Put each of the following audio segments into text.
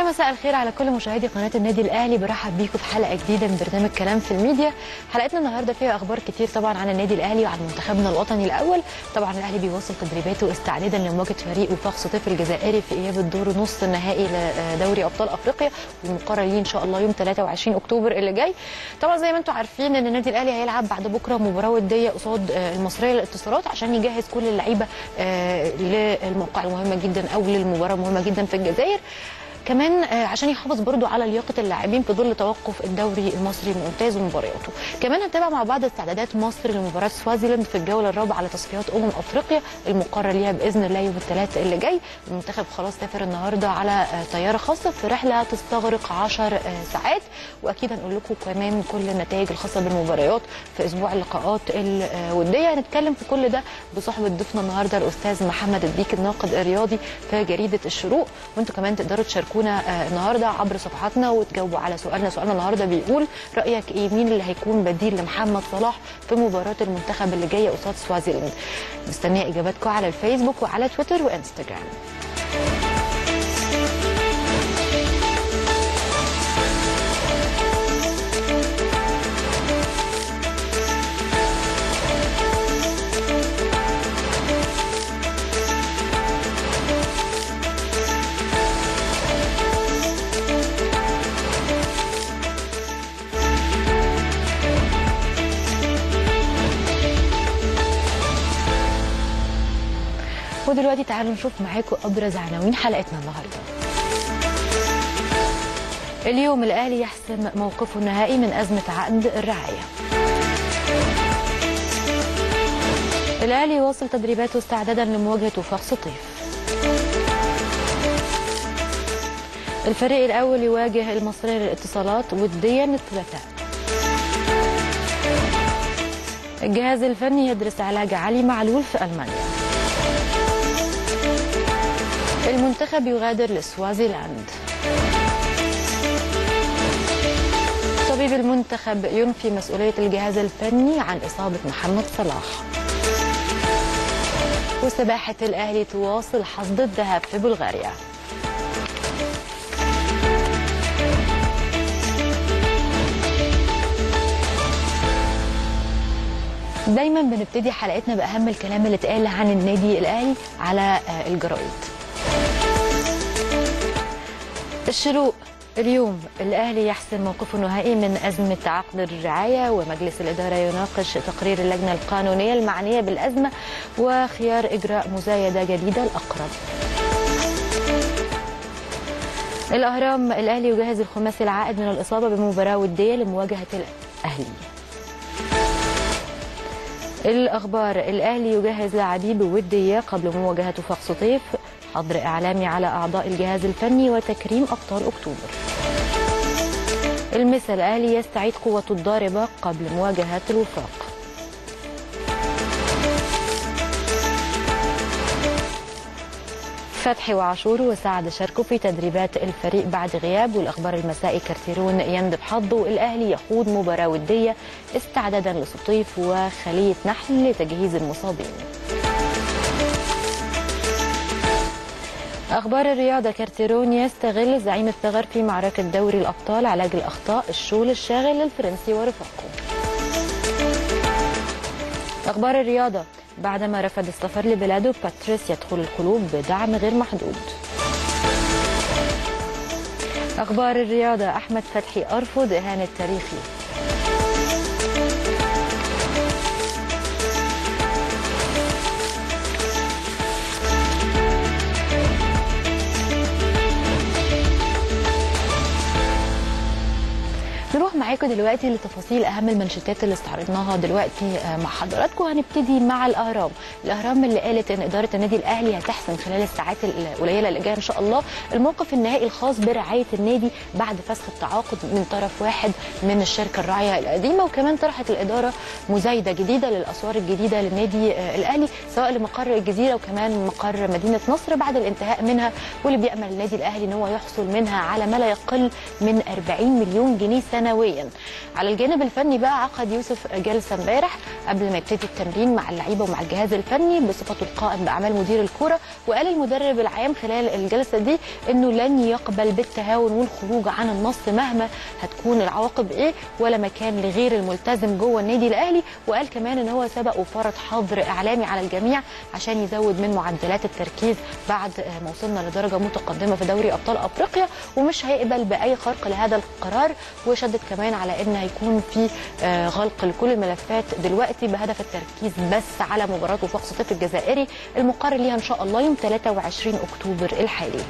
مساء الخير على كل مشاهدي قناه النادي الاهلي برحب بيكم في حلقه جديده من برنامج كلام في الميديا حلقتنا النهارده فيها اخبار كتير طبعا عن النادي الاهلي وعن منتخبنا الوطني الاول طبعا الاهلي بيواصل تدريباته استعدادا لمواجهه فريق وفاق سطيف الجزائري في اياب الدور نص النهائي لدوري ابطال افريقيا والمقرر ليه ان شاء الله يوم 23 اكتوبر اللي جاي طبعا زي ما انتم عارفين ان النادي الاهلي هيلعب بعد بكره مباراه وديه قصاد المصريه للاتصالات عشان يجهز كل اللعيبه للموقع المهمه جدا او للمباراه المهمه جدا في الجزائر كمان عشان يحافظ برضو على لياقه اللاعبين في ظل توقف الدوري المصري الممتاز ومبارياته كمان هنتابع مع بعض استعدادات مصر لمباراه سوازيلاند في الجوله الرابعه على تصفيات امم افريقيا المقرر ليها باذن الله يوم الثلاث اللي جاي المنتخب خلاص سافر النهارده على طياره خاصه في رحله تستغرق 10 ساعات واكيد هنقول لكم كمان كل النتائج الخاصه بالمباريات في اسبوع اللقاءات الوديه هنتكلم في كل ده بصحبه ضيفنا النهارده الاستاذ محمد الديك الناقد الرياضي في جريده الشروق وانتم كمان تقدروا تشاركونا النهارده عبر صفحاتنا وتجاوبوا على سؤالنا سؤالنا النهارده بيقول رايك ايه مين اللي هيكون بديل لمحمد صلاح في مباراه المنتخب اللي جايه قصاد سوازيلاند مستنيه اجاباتكم على الفيسبوك وعلى تويتر وانستجرام ودلوقتي تعالوا نشوف معاكم ابرز عناوين حلقتنا النهارده. اليوم الاهلي يحسم موقفه النهائي من ازمه عقد الرعايه. الاهلي يواصل تدريباته استعدادا لمواجهه وفاق سطيف. الفريق الاول يواجه المصريه للاتصالات وديا الثلاثاء. الجهاز الفني يدرس علاج علي معلول في المانيا. المنتخب يغادر لسوازيلاند طبيب المنتخب ينفي مسؤولية الجهاز الفني عن إصابة محمد صلاح وسباحة الأهلي تواصل حصد الذهب في بلغاريا دايما بنبتدي حلقتنا بأهم الكلام اللي اتقال عن النادي الأهلي على الجرايد الشروق اليوم الأهلي يحسم موقفه النهائي من أزمة عقد الرعاية ومجلس الإدارة يناقش تقرير اللجنة القانونية المعنية بالأزمة وخيار إجراء مزايدة جديدة الأقرب الأهرام الأهلي يجهز الخماسي العائد من الإصابة بمباراة ودية لمواجهة الأهلي الأخبار الأهلي يجهز لاعبيه بودية قبل مواجهة وفاق سطيف حظر إعلامي على أعضاء الجهاز الفني وتكريم أبطال أكتوبر المثل الأهلي يستعيد قوته الضاربة قبل مواجهة الوفاق فتحي وعاشور وسعد شاركوا في تدريبات الفريق بعد غياب والاخبار المسائي كارتيرون يندب حظه الاهلي يخوض مباراه وديه استعدادا لسطيف وخليه نحل لتجهيز المصابين. اخبار الرياضه كارتيرون يستغل زعيم الثغر في معركه دوري الابطال علاج الاخطاء الشغل الشاغل للفرنسي ورفاقه. اخبار الرياضه بعدما رفض السفر لبلاده باتريس يدخل القلوب بدعم غير محدود أخبار الرياضة أحمد فتحي أرفض إهانة تاريخي نروح معاكم دلوقتي لتفاصيل اهم المنشطات اللي استعرضناها دلوقتي مع حضراتكم هنبتدي مع الاهرام الاهرام اللي قالت ان اداره النادي الاهلي هتحسم خلال الساعات القليله اللي جايه ان شاء الله الموقف النهائي الخاص برعايه النادي بعد فسخ التعاقد من طرف واحد من الشركه الراعيه القديمه وكمان طرحت الاداره مزايده جديده للاسوار الجديده للنادي الاهلي سواء لمقر الجزيره وكمان مقر مدينه نصر بعد الانتهاء منها واللي بيامل النادي الاهلي ان هو يحصل منها على ما لا يقل من 40 مليون جنيه سنويا معين على الجانب الفني بقى عقد يوسف جلسه امبارح قبل ما يبتدي التمرين مع اللعيبه ومع الجهاز الفني بصفته القائم باعمال مدير الكره وقال المدرب العام خلال الجلسه دي انه لن يقبل بالتهاون والخروج عن النص مهما هتكون العواقب ايه ولا مكان لغير الملتزم جوه النادي الاهلي وقال كمان ان هو سبق وفرض حظر اعلامي على الجميع عشان يزود من معدلات التركيز بعد ما وصلنا لدرجه متقدمه في دوري ابطال افريقيا ومش هيقبل باي خرق لهذا القرار وشدد كمان على ان هيكون في غلق لكل الملفات دلوقتي بهدف التركيز بس على مباراه وفاق سطيف الجزائري المقرر ليها ان شاء الله يوم 23 اكتوبر الحالي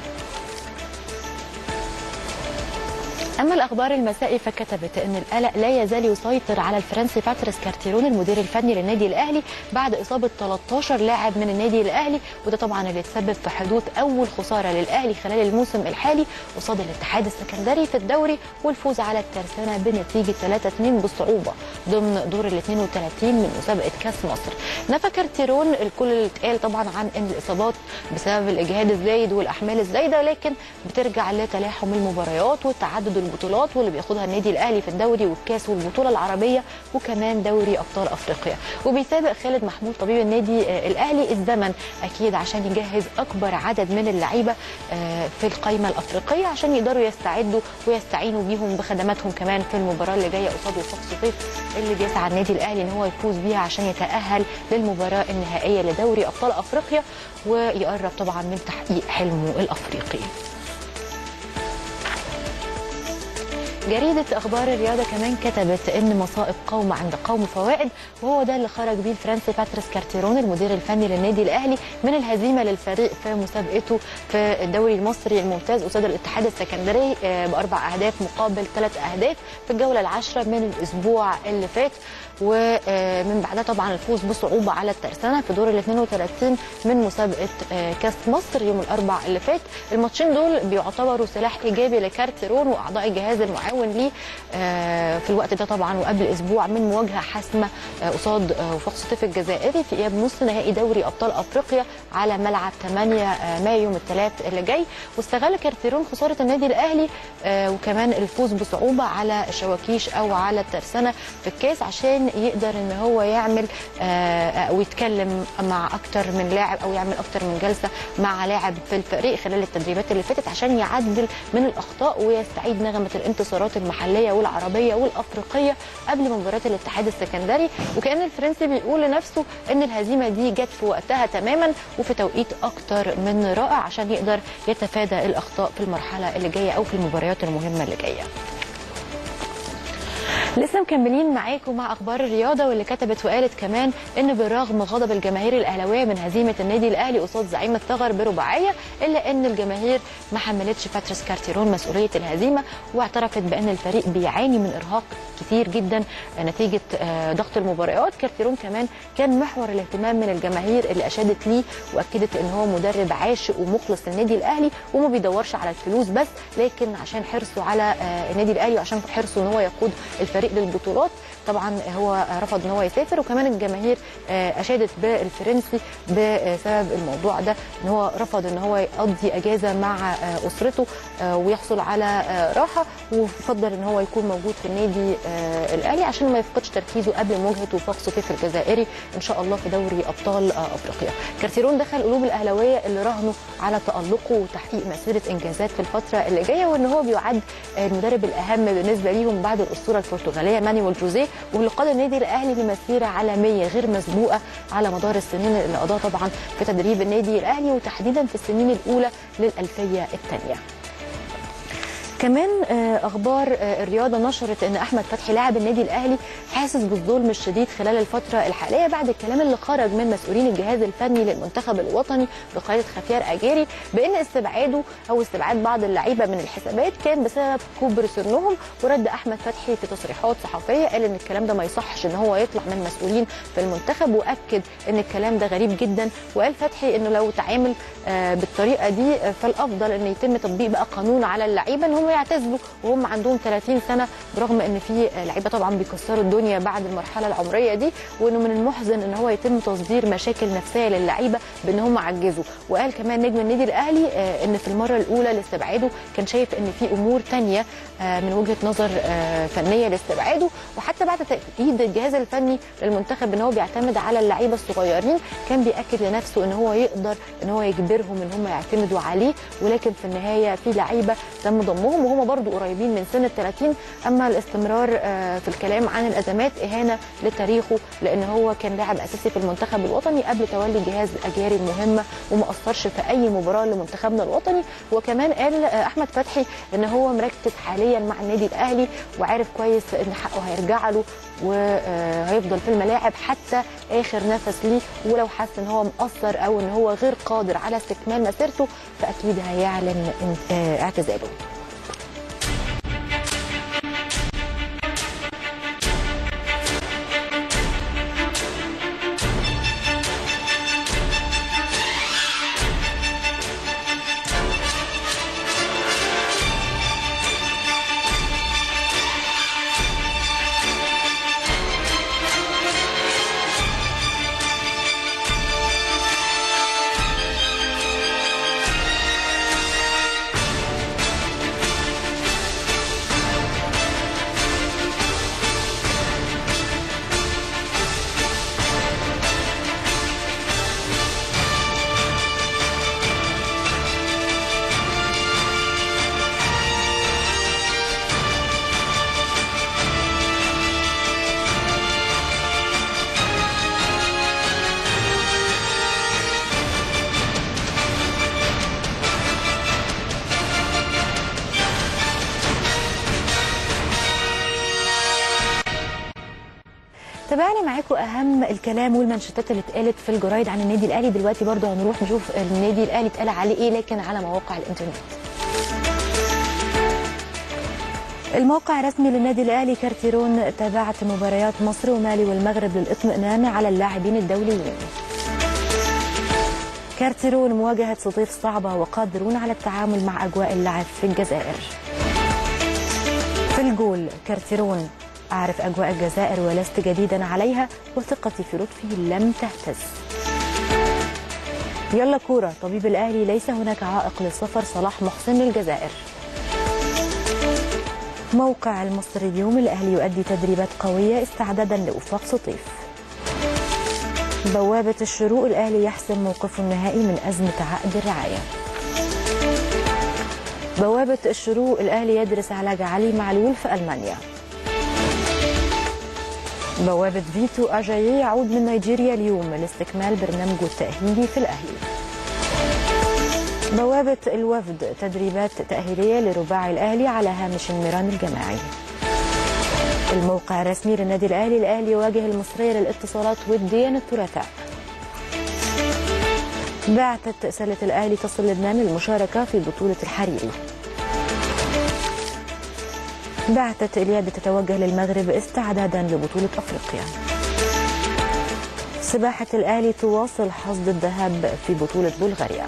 اما الاخبار المسائي فكتبت ان القلق لا يزال يسيطر على الفرنسي باتريس كارتيرون المدير الفني للنادي الاهلي بعد اصابه 13 لاعب من النادي الاهلي وده طبعا اللي تسبب في حدوث اول خساره للاهلي خلال الموسم الحالي قصاد الاتحاد السكندري في الدوري والفوز على الترسانه بنتيجه 3-2 بصعوبه ضمن دور ال 32 من مسابقه كاس مصر. نفى كارتيرون الكل اللي اتقال طبعا عن ان الاصابات بسبب الاجهاد الزايد والاحمال الزايده لكن بترجع لتلاحم المباريات والتعدد البطولات واللي بياخدها النادي الاهلي في الدوري والكاس والبطوله العربيه وكمان دوري ابطال افريقيا وبيسابق خالد محمود طبيب النادي الاهلي الزمن اكيد عشان يجهز اكبر عدد من اللعيبه في القائمه الافريقيه عشان يقدروا يستعدوا ويستعينوا بيهم بخدماتهم كمان في المباراه اللي جايه قصاد وفاق سطيف اللي بيسعى النادي الاهلي ان هو يفوز بيها عشان يتاهل للمباراه النهائيه لدوري ابطال افريقيا ويقرب طبعا من تحقيق حلمه الافريقي جريدة أخبار الرياضة كمان كتبت إن مصائب قوم عند قوم فوائد وهو ده اللي خرج بيه الفرنسي باتريس كارتيرون المدير الفني للنادي الأهلي من الهزيمة للفريق في مسابقته في الدوري المصري الممتاز قصاد الاتحاد السكندري بأربع أهداف مقابل ثلاث أهداف في الجولة العاشرة من الأسبوع اللي فات ومن بعدها طبعا الفوز بصعوبة على الترسانة في دور ال 32 من مسابقة كاس مصر يوم الأربع اللي فات الماتشين دول بيعتبروا سلاح إيجابي لكارتيرون وأعضاء الجهاز المعاون ليه في الوقت ده طبعا وقبل اسبوع من مواجهه حاسمه قصاد وفاق سطيف الجزائري في اياب نص نهائي دوري ابطال افريقيا على ملعب 8 مايو يوم الثلاث اللي جاي واستغل كارتيرون خساره النادي الاهلي وكمان الفوز بصعوبه على شواكيش او على الترسانه في الكاس عشان يقدر ان هو يعمل ويتكلم مع اكتر من لاعب او يعمل اكتر من جلسه مع لاعب في الفريق خلال التدريبات اللي فاتت عشان يعدل من الاخطاء ويستعيد نغمه الانتصارات المحليه والعربيه والافريقيه قبل مباراه الاتحاد السكندري وكان الفرنسي بيقول لنفسه ان الهزيمه دي جت في وقتها تماما وفي توقيت اكتر من رائع عشان يقدر يتفادى الاخطاء في المرحله اللي جايه او في المباريات المهمه اللي جايه لسه مكملين معاكم مع اخبار الرياضه واللي كتبت وقالت كمان ان بالرغم غضب الجماهير الاهلاويه من هزيمه النادي الاهلي قصاد زعيم الثغر برباعيه الا ان الجماهير ما حملتش باتريس كارتيرون مسؤوليه الهزيمه واعترفت بان الفريق بيعاني من ارهاق كتير جدا نتيجه ضغط المباريات كارتيرون كمان كان محور الاهتمام من الجماهير اللي اشادت ليه واكدت ان هو مدرب عاشق ومخلص للنادي الاهلي وما بيدورش على الفلوس بس لكن عشان حرصه على النادي الاهلي وعشان حرصه ان هو يقود الفريق للبطولات طبعا هو رفض ان هو يسافر وكمان الجماهير اشادت بالفرنسي بسبب الموضوع ده ان هو رفض ان هو يقضي اجازه مع اسرته ويحصل على راحه وفضل ان هو يكون موجود في النادي الاهلي عشان ما يفقدش تركيزه قبل مواجهه وفاق سطيف الجزائري ان شاء الله في دوري ابطال افريقيا كارتيرون دخل قلوب الاهلاويه اللي راهنوا على تالقه وتحقيق مسيره انجازات في الفتره اللي جايه وان هو بيعد المدرب الاهم بالنسبه ليهم بعد الاسطوره البرتغاليه مانويل جوزيه واللي قاد النادي الاهلي لمسيره عالميه غير مسبوقه على مدار السنين اللي قضاها طبعا في تدريب النادي الاهلي وتحديدا في السنين الاولى للالفيه الثانيه كمان اخبار الرياضه نشرت ان احمد فتحي لاعب النادي الاهلي حاسس بالظلم الشديد خلال الفتره الحاليه بعد الكلام اللي خرج من مسؤولين الجهاز الفني للمنتخب الوطني بقياده خفيار اجاري بان استبعاده او استبعاد بعض اللعيبه من الحسابات كان بسبب كبر سنهم ورد احمد فتحي في تصريحات صحفيه قال ان الكلام ده ما يصحش ان هو يطلع من مسؤولين في المنتخب واكد ان الكلام ده غريب جدا وقال فتحي انه لو تعامل بالطريقه دي فالافضل ان يتم تطبيق بقى قانون على اللعيبه ان هم ويعتزلوا وهم عندهم 30 سنه برغم ان في لعيبه طبعا بيكسروا الدنيا بعد المرحله العمريه دي وانه من المحزن ان هو يتم تصدير مشاكل نفسيه للعيبه بان هم عجزوا وقال كمان نجم النادي الاهلي آه، ان في المره الاولى لاستبعاده كان شايف ان في امور تانية آه، من وجهه نظر آه، فنيه لاستبعاده وحتى بعد تاكيد الجهاز الفني للمنتخب ان هو بيعتمد على اللعيبه الصغيرين كان بياكد لنفسه ان هو يقدر ان هو يجبرهم ان هم يعتمدوا عليه ولكن في النهايه في لعيبه تم ضمهم وهم برضو قريبين من سن ال 30 اما الاستمرار آه، في الكلام عن الازمات اهانه لتاريخه لان هو كان لاعب اساسي في المنتخب الوطني قبل تولي جهاز اجاري المهمه وما اثرش في اي مباراه لمنتخبنا الوطني وكمان قال آه، احمد فتحي ان هو مركز حاليا مع النادي الاهلي وعارف كويس ان حقه هيرجع له وهيفضل في الملاعب حتى اخر نفس ليه ولو حس ان هو مقصر او ان هو غير قادر على استكمال مسيرته فاكيد هيعلن إن- آه، اعتزاله تابعنا معاكم اهم الكلام والمنشطات اللي اتقالت في الجرايد عن النادي الاهلي دلوقتي برضو هنروح نشوف النادي الاهلي اتقال عليه ايه لكن على مواقع الانترنت الموقع الرسمي للنادي الاهلي كارتيرون تابعت مباريات مصر ومالي والمغرب للاطمئنان على اللاعبين الدوليين كارتيرون مواجهة سطيف صعبة وقادرون على التعامل مع أجواء اللعب في الجزائر في الجول كارتيرون أعرف أجواء الجزائر ولست جديدا عليها وثقتي في لطفي لم تهتز يلا كورة طبيب الأهلي ليس هناك عائق لسفر صلاح محسن للجزائر موقع المصري اليوم الأهلي يؤدي تدريبات قوية استعدادا لوفاق سطيف بوابة الشروق الأهلي يحسم موقفه النهائي من أزمة عقد الرعاية بوابة الشروق الأهلي يدرس علاج علي معلول في ألمانيا بوابة فيتو أجايي يعود من نيجيريا اليوم لاستكمال برنامجه التأهيلي في الأهلي بوابة الوفد تدريبات تأهيلية لرباعي الأهلي على هامش الميران الجماعي الموقع الرسمي للنادي الأهلي الأهلي يواجه المصرية للاتصالات وديا الثلاثاء بعثة سلة الأهلي تصل لبنان للمشاركة في بطولة الحريري بعثة اليد تتوجه للمغرب استعدادا لبطولة أفريقيا سباحة الأهلي تواصل حصد الذهب في بطولة بلغاريا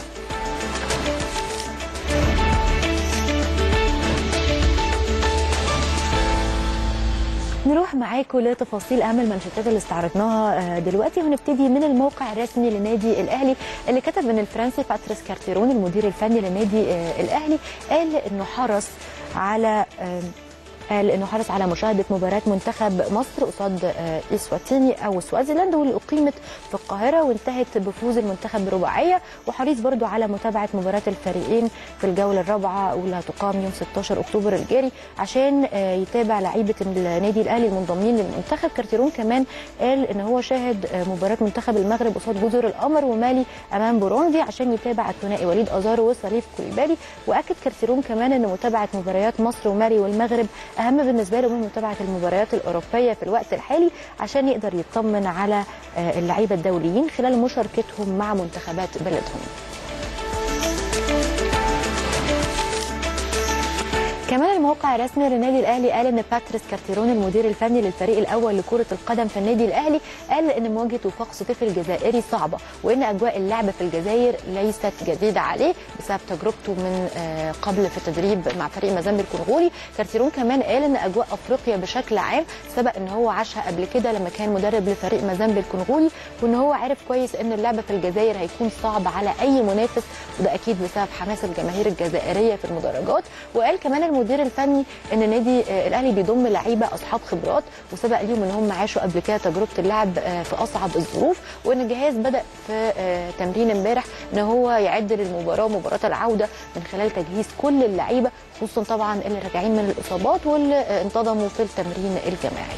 نروح معاكم لتفاصيل اهم المنشطات اللي استعرضناها آه، دلوقتي وهنبتدي من الموقع الرسمي للنادي الاهلي اللي كتب ان الفرنسي باتريس كارتيرون المدير الفني للنادي آه، الاهلي قال انه حرص على آه، قال انه حرص على مشاهده مباراه منتخب مصر قصاد آه، اسواتيني او سوازيلاند واللي اقيمت في القاهره وانتهت بفوز المنتخب برباعيه وحريص برضو على متابعه مباراه الفريقين في الجوله الرابعه واللي هتقام يوم 16 اكتوبر الجاري عشان آه، يتابع لعيبه النادي الاهلي المنضمين للمنتخب كارتيرون كمان قال ان هو شاهد آه، مباراه منتخب المغرب قصاد جزر القمر ومالي امام بوروندي عشان يتابع الثنائي وليد ازارو وصليف كوليبالي واكد كارتيرون كمان ان متابعه مباريات مصر ومالي والمغرب اهم بالنسبه له من متابعه المباريات الاوروبيه في الوقت الحالي عشان يقدر يطمن على آه، اللعيبه الدوليين خلال مشاركتهم مع منتخبات بلدهم كمان الموقع الرسمي للنادي الاهلي قال ان باتريس كارتيرون المدير الفني للفريق الاول لكره القدم في النادي الاهلي قال ان مواجهه وفاق سطيف الجزائري صعبه وان اجواء اللعب في الجزائر ليست جديده عليه بسبب تجربته من آه، قبل في التدريب مع فريق مازامبي الكونغولي كارتيرون كمان قال ان اجواء افريقيا بشكل عام سبق ان هو عاشها قبل كده لما كان مدرب لفريق مازامبي الكونغولي وان هو عارف كويس ان اللعب في الجزائر هيكون صعب على اي منافس وده اكيد بسبب حماس الجماهير الجزائريه في المدرجات وقال كمان المدير الفني ان نادي آه، الاهلي بيضم لعيبه اصحاب خبرات وسبق ليهم ان هم عاشوا قبل كده تجربه اللعب آه، في اصعب الظروف وان الجهاز بدا في آه، تمرين امبارح ان هو يعد للمباراه مباراه العوده من خلال تجهيز كل اللعيبه خصوصا طبعا اللي راجعين من الاصابات واللي آه، انتظموا في التمرين الجماعي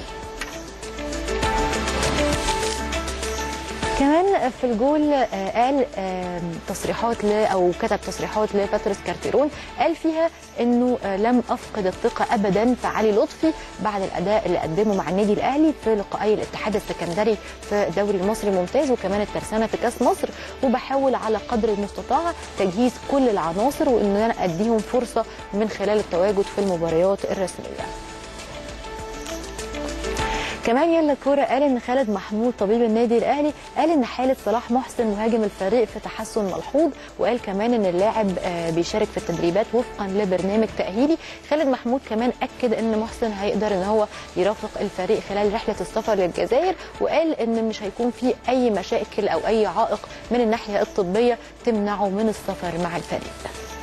كمان في الجول آه، قال آه، تصريحات ل او كتب تصريحات لباتريس كارتيرون قال فيها انه آه، لم افقد الثقه ابدا في علي لطفي بعد الاداء اللي قدمه مع النادي الاهلي في لقائي الاتحاد السكندري في الدوري المصري الممتاز وكمان الترسانه في كاس مصر وبحاول على قدر المستطاع تجهيز كل العناصر وان انا اديهم فرصه من خلال التواجد في المباريات الرسميه كمان يلا كورة قال ان خالد محمود طبيب النادي الاهلي قال ان حاله صلاح محسن مهاجم الفريق في تحسن ملحوظ وقال كمان ان اللاعب آه، بيشارك في التدريبات وفقا لبرنامج تاهيلي خالد محمود كمان اكد ان محسن هيقدر ان هو يرافق الفريق خلال رحله السفر للجزائر وقال ان مش هيكون في اي مشاكل او اي عائق من الناحيه الطبيه تمنعه من السفر مع الفريق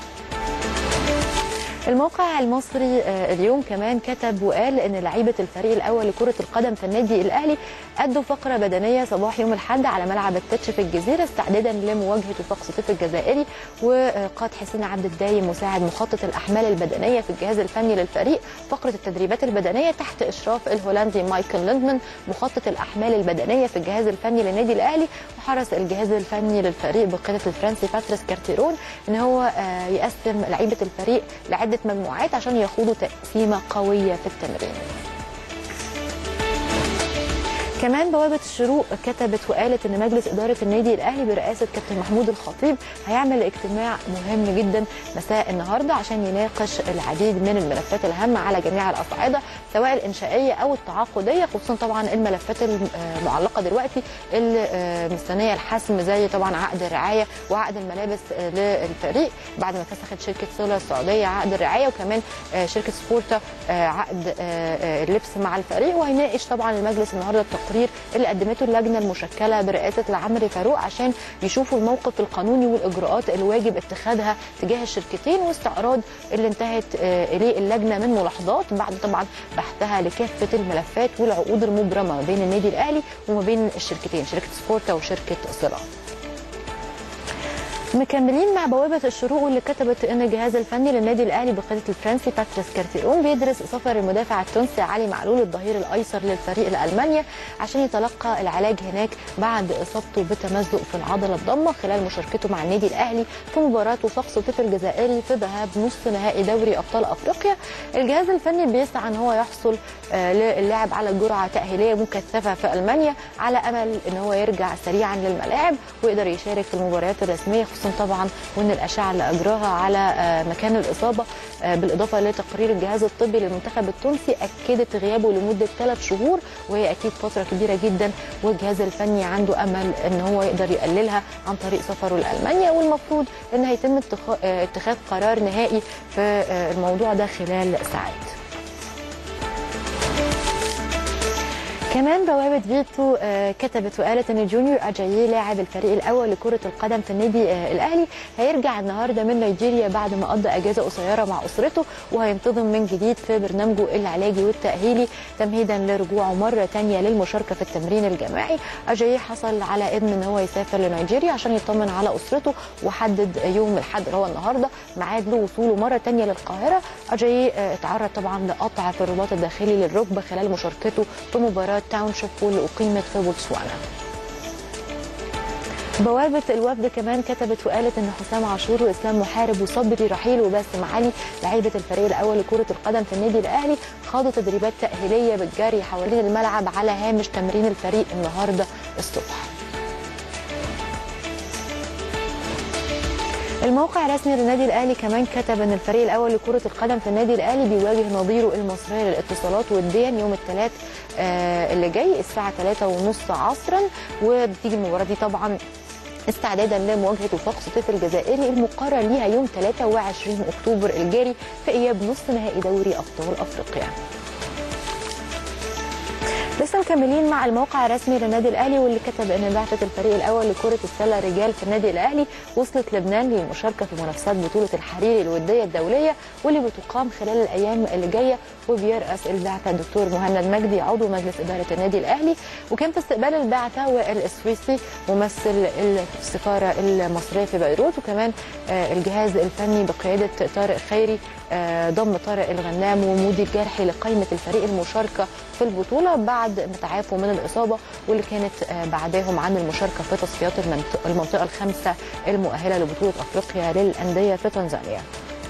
الموقع المصري آه، اليوم كمان كتب وقال ان لعيبه الفريق الاول لكره القدم في النادي الاهلي ادوا فقره بدنيه صباح يوم الاحد على ملعب التتش في الجزيره استعدادا لمواجهه وفاق سطيف الجزائري وقاد حسين عبد الدايم مساعد مخطط الاحمال البدنيه في الجهاز الفني للفريق فقره التدريبات البدنيه تحت اشراف الهولندي مايكل ليندمان مخطط الاحمال البدنيه في الجهاز الفني للنادي الاهلي وحرص الجهاز الفني للفريق بقياده الفرنسي باتريس كارتيرون ان هو آه، يقسم لعيبه الفريق لعده مجموعات عشان يخوضوا تقسيمه قويه في التمرين كمان بوابة الشروق كتبت وقالت ان مجلس ادارة النادي الاهلي برئاسة كابتن محمود الخطيب هيعمل اجتماع مهم جدا مساء النهارده عشان يناقش العديد من الملفات الهامة على جميع الاصعدة سواء الانشائية او التعاقدية خصوصا طبعا الملفات المعلقة دلوقتي اللي آه، مستنية الحسم زي طبعا عقد الرعاية وعقد الملابس آه، للفريق بعد ما فسخت شركة سولا السعودية عقد الرعاية وكمان آه، شركة سبورتا آه، عقد آه، آه، اللبس مع الفريق وهيناقش طبعا المجلس النهارده التقرير اللي قدمته اللجنه المشكله برئاسه العمري فاروق عشان يشوفوا الموقف القانوني والاجراءات اللي واجب اتخاذها تجاه الشركتين واستعراض اللي انتهت آه، اليه اللجنه من ملاحظات بعد طبعا بحثها لكافه الملفات والعقود المبرمه ما بين النادي الاهلي وما بين الشركتين شركه سبورتا وشركه صله مكملين مع بوابة الشروق اللي كتبت ان الجهاز الفني للنادي الاهلي بقيادة الفرنسي باتريس كارتيرون بيدرس سفر المدافع التونسي علي معلول الظهير الايسر للفريق لالمانيا عشان يتلقى العلاج هناك بعد اصابته بتمزق في العضلة الضمة خلال مشاركته مع النادي الاهلي في مباراة وفاق سطيف الجزائري في ذهاب نصف نهائي دوري ابطال افريقيا الجهاز الفني بيسعى ان هو يحصل آه، للاعب على جرعة تأهيلية مكثفة في المانيا على امل ان هو يرجع سريعا للملاعب ويقدر يشارك في المباريات الرسمية خصوصا طبعا وان الاشعه اللي اجراها على آه، مكان الاصابه آه، بالاضافه لتقرير الجهاز الطبي للمنتخب التونسي اكدت غيابه لمده ثلاث شهور وهي اكيد فتره كبيره جدا والجهاز الفني عنده امل ان هو يقدر يقللها عن طريق سفره لالمانيا والمفروض ان هيتم اتخا- آه، اتخاذ قرار نهائي في آه، الموضوع ده خلال ساعات كمان بوابة فيتو آه، كتبت وقالت ان جونيور اجايي لاعب الفريق الاول لكرة القدم في النادي آه، الاهلي هيرجع النهارده من نيجيريا بعد ما قضى اجازة قصيرة مع اسرته وهينتظم من جديد في برنامجه العلاجي والتأهيلي تمهيدا لرجوعه مرة تانية للمشاركة في التمرين الجماعي اجايي حصل على اذن ان هو يسافر لنيجيريا عشان يطمن على اسرته وحدد يوم الحد اللي هو النهارده ميعاد لوصوله مرة تانية للقاهرة اجايي آه، اتعرض طبعا لقطع في الرباط الداخلي للركبة خلال مشاركته في مباراة تاونشيب واللي أقيمت في بوتسوانا بوابة الوفد كمان كتبت وقالت ان حسام عاشور واسلام محارب وصبري رحيل وباسم علي لعيبة الفريق الاول لكرة القدم في النادي الاهلي خاضوا تدريبات تأهيلية بالجري حوالين الملعب على هامش تمرين الفريق النهارده الصبح. الموقع الرسمي للنادي الاهلي كمان كتب ان الفريق الاول لكره القدم في النادي الاهلي بيواجه نظيره المصريه للاتصالات وديا يوم الثلاث آه اللي جاي الساعه 3:30 عصرا وبتيجي المباراه دي طبعا استعدادا لمواجهه وفاق سطيف الجزائري المقرر ليها يوم 23 اكتوبر الجاري في اياب نصف نهائي دوري ابطال افريقيا. لسه مكملين مع الموقع الرسمي للنادي الاهلي واللي كتب ان بعثه الفريق الاول لكره السله رجال في النادي الاهلي وصلت لبنان للمشاركه في منافسات بطوله الحريري الوديه الدوليه واللي بتقام خلال الايام اللي جايه وبيرأس البعثه الدكتور مهند مجدي عضو مجلس اداره النادي الاهلي وكان في استقبال البعثه والسويسي ممثل السفاره المصريه في بيروت وكمان الجهاز الفني بقياده طارق خيري ضم طارق الغنام ومودي الجرحي لقائمه الفريق المشاركه في البطوله بعد ما تعافوا من الاصابه واللي كانت بعداهم عن المشاركه في تصفيات المنطقه الخامسه المؤهله لبطوله افريقيا للانديه في تنزانيا.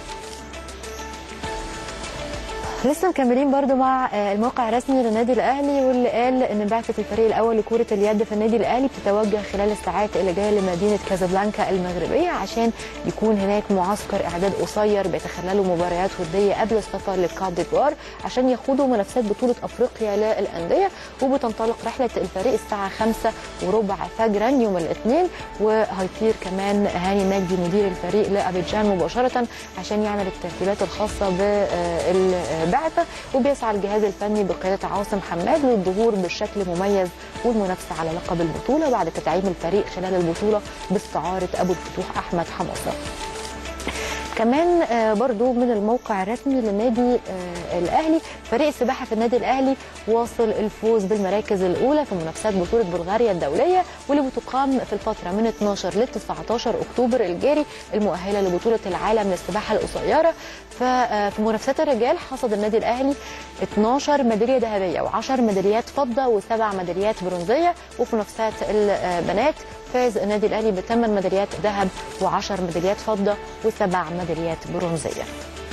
لسه مكملين برضو مع الموقع الرسمي للنادي الاهلي واللي قال ان بعثه الفريق الاول لكره اليد في النادي الاهلي بتتوجه خلال الساعات اللي جايه لمدينه كازابلانكا المغربيه عشان يكون هناك معسكر اعداد قصير بيتخللوا مباريات وديه قبل السفر للكوت ديفوار عشان يخوضوا منافسات بطوله افريقيا للانديه وبتنطلق رحله الفريق الساعه 5 وربع فجرا يوم الاثنين وهيطير كمان هاني نجدي مدير الفريق لابيجان مباشره عشان يعمل الترتيبات الخاصه بال البعثة وبيسعى الجهاز الفني بقيادة عاصم حماد للظهور بشكل مميز والمنافسة على لقب البطولة بعد تدعيم الفريق خلال البطولة باستعارة أبو الفتوح أحمد حمصة كمان برضو من الموقع الرسمي للنادي الاهلي فريق السباحه في النادي الاهلي واصل الفوز بالمراكز الاولى في منافسات بطوله بلغاريا الدوليه واللي بتقام في الفتره من 12 ل 19 اكتوبر الجاري المؤهله لبطوله العالم للسباحه القصيره ففي منافسات الرجال حصد النادي الاهلي 12 ميداليه ذهبيه و10 ميداليات فضه وسبع ميداليات برونزيه وفي منافسات البنات فاز النادي الاهلي بثمان ميداليات ذهب و10 ميداليات فضه وسبع ميداليات برونزيه.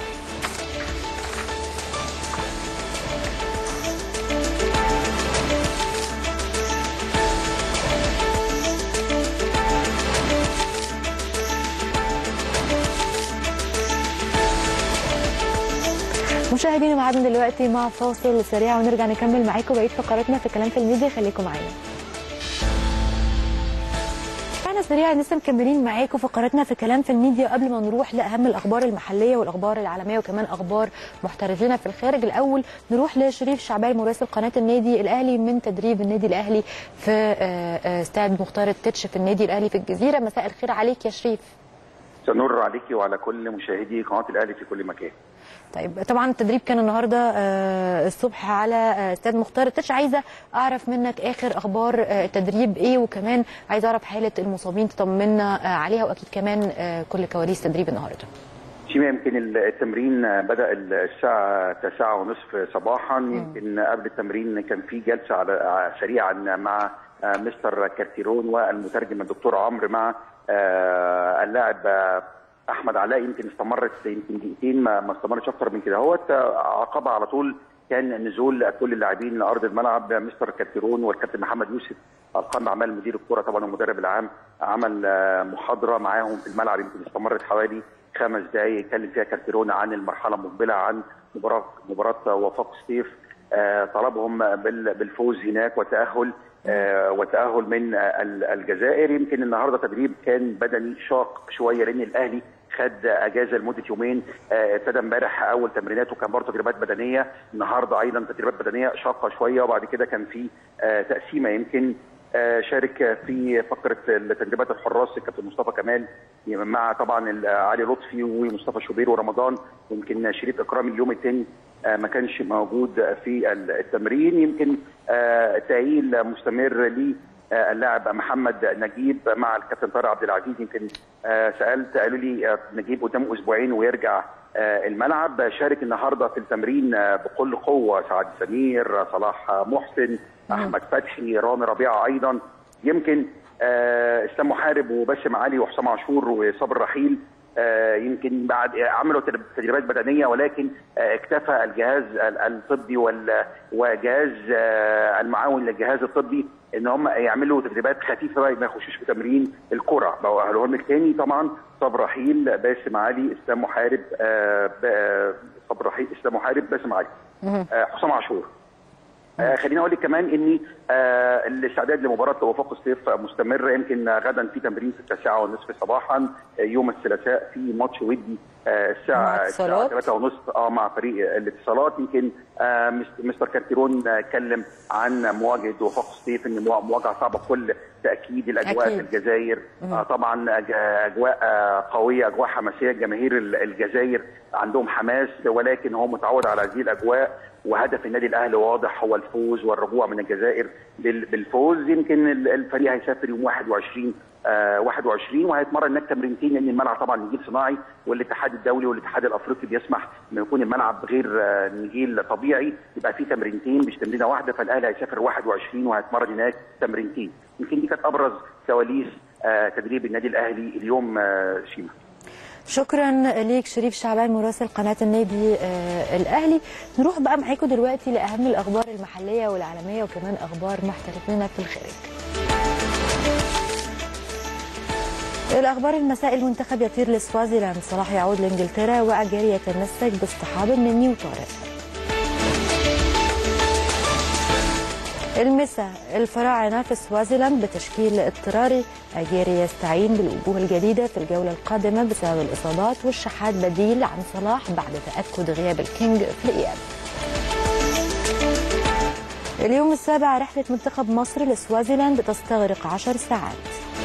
مشاهدينا معادنا دلوقتي مع فاصل سريع ونرجع نكمل معاكم بقيه فقراتنا في كلام في الميديا خليكم معانا. رجعنا سريعا لسه مكملين معاكم فقراتنا في كلام في الميديا قبل ما نروح لاهم الاخبار المحليه والاخبار العالميه وكمان اخبار محترفين في الخارج الاول نروح لشريف شعبان مراسل قناه النادي الاهلي من تدريب النادي الاهلي في استاد مختار التتش في النادي الاهلي في الجزيره مساء الخير عليك يا شريف سنور عليكي وعلى كل مشاهدي قناه الاهلي في كل مكان طيب طبعا التدريب كان النهارده الصبح على استاد مختار التتش عايزه اعرف منك اخر اخبار التدريب ايه وكمان عايزه اعرف حاله المصابين تطمنا عليها واكيد كمان كل كواليس تدريب النهارده شيماء يمكن التمرين بدا الساعه 9 ونصف صباحا يمكن قبل التمرين كان في جلسه على سريعا مع مستر كارتيرون والمترجم الدكتور عمرو مع اللاعب احمد علاء يمكن استمرت يمكن دقيقتين ما استمرتش اكتر من كده هو عقبها على طول كان نزول كل اللاعبين لارض الملعب مستر كارتيرون والكابتن محمد يوسف ارقام اعمال مدير الكره طبعا والمدرب العام عمل محاضره معاهم في الملعب يمكن استمرت حوالي خمس دقائق اتكلم فيها كارتيرون عن المرحله المقبله عن مباراه مباراه وفاق سطيف طلبهم بالفوز هناك وتاهل وتاهل من الجزائر يمكن النهارده تدريب كان بدني شاق شويه لان الاهلي خد اجازه لمده يومين ابتدى امبارح اول تمريناته كان برضه تدريبات بدنيه النهارده ايضا تدريبات بدنيه شاقه شويه وبعد كده كان في تقسيمه يمكن شارك في فقره تدريبات الحراس الكابتن مصطفى كمال مع طبعا علي لطفي ومصطفى شوبير ورمضان يمكن شريف اكرامي اليوم الثاني ما كانش موجود في التمرين يمكن تأهيل مستمر للاعب محمد نجيب مع الكابتن طارق عبد العزيز يمكن سالت قالوا لي نجيب قدامه اسبوعين ويرجع الملعب شارك النهارده في التمرين بكل قوه سعد سمير صلاح محسن احمد فتحي رامي ربيعه ايضا يمكن اسلام محارب وباسم علي وحسام عاشور وصابر رحيل آه، يمكن بعد عملوا تدريب- تدريبات بدنيه ولكن آه، اكتفى الجهاز ال- الطبي وال- وجهاز آه، المعاون للجهاز الطبي ان هم يعملوا تدريبات خفيفه بقى ما يخشوش في تمرين الكره بقولهم لك تاني طبعا صبر رحيل باسم علي اسلام محارب آه، ب- صبر رحيل اسلام محارب باسم علي آه، حسام عاشور آه خليني اقول لك كمان ان آه الاستعداد لمباراه وفاق الصيف مستمر يمكن غدا في تمرين في التاسعه والنصف صباحا آه يوم الثلاثاء في ماتش ودي آه مع الساعه الساعه اتصالات. 3 ونصف اه مع فريق الاتصالات يمكن آه مس- مستر كارتيرون آه، اتكلم عن مواجهه وفاق الصيف ان موا- مواجهه صعبه بكل تاكيد الاجواء أكيد. في الجزائر آه طبعا أج- اجواء آه قويه اجواء حماسيه جماهير ال- الجزائر عندهم حماس ولكن هو متعود على هذه الاجواء وهدف النادي الاهلي واضح هو الفوز والرجوع من الجزائر بال- بالفوز يمكن ال- الفريق هيسافر يوم 21 آه 21 وهيتمرن هناك تمرينتين لان الملعب طبعا نجيل صناعي والاتحاد الدولي والاتحاد الافريقي بيسمح ان يكون الملعب غير آه نجيل طبيعي يبقى في تمرينتين مش تمرينه واحده فالاهلي هيسافر 21 وهيتمرن هناك تمرينتين يمكن دي كانت ابرز كواليس آه تدريب النادي الاهلي اليوم آه شيما شكرا ليك شريف شعبان مراسل قناه النادي آه الاهلي نروح بقى معاكم دلوقتي لاهم الاخبار المحليه والعالميه وكمان اخبار محترفينا في الخارج الاخبار المساء المنتخب يطير لسوازيلاند صلاح يعود لانجلترا واجاري يتمسك باصطحاب النني وطارق المسا الفراعنة في سوازيلاند بتشكيل اضطراري أجيري يستعين بالوجوه الجديدة في الجولة القادمة بسبب الإصابات والشحات بديل عن صلاح بعد تأكد غياب الكينج في الإياب اليوم السابع رحلة منتخب مصر لسوازيلاند تستغرق عشر ساعات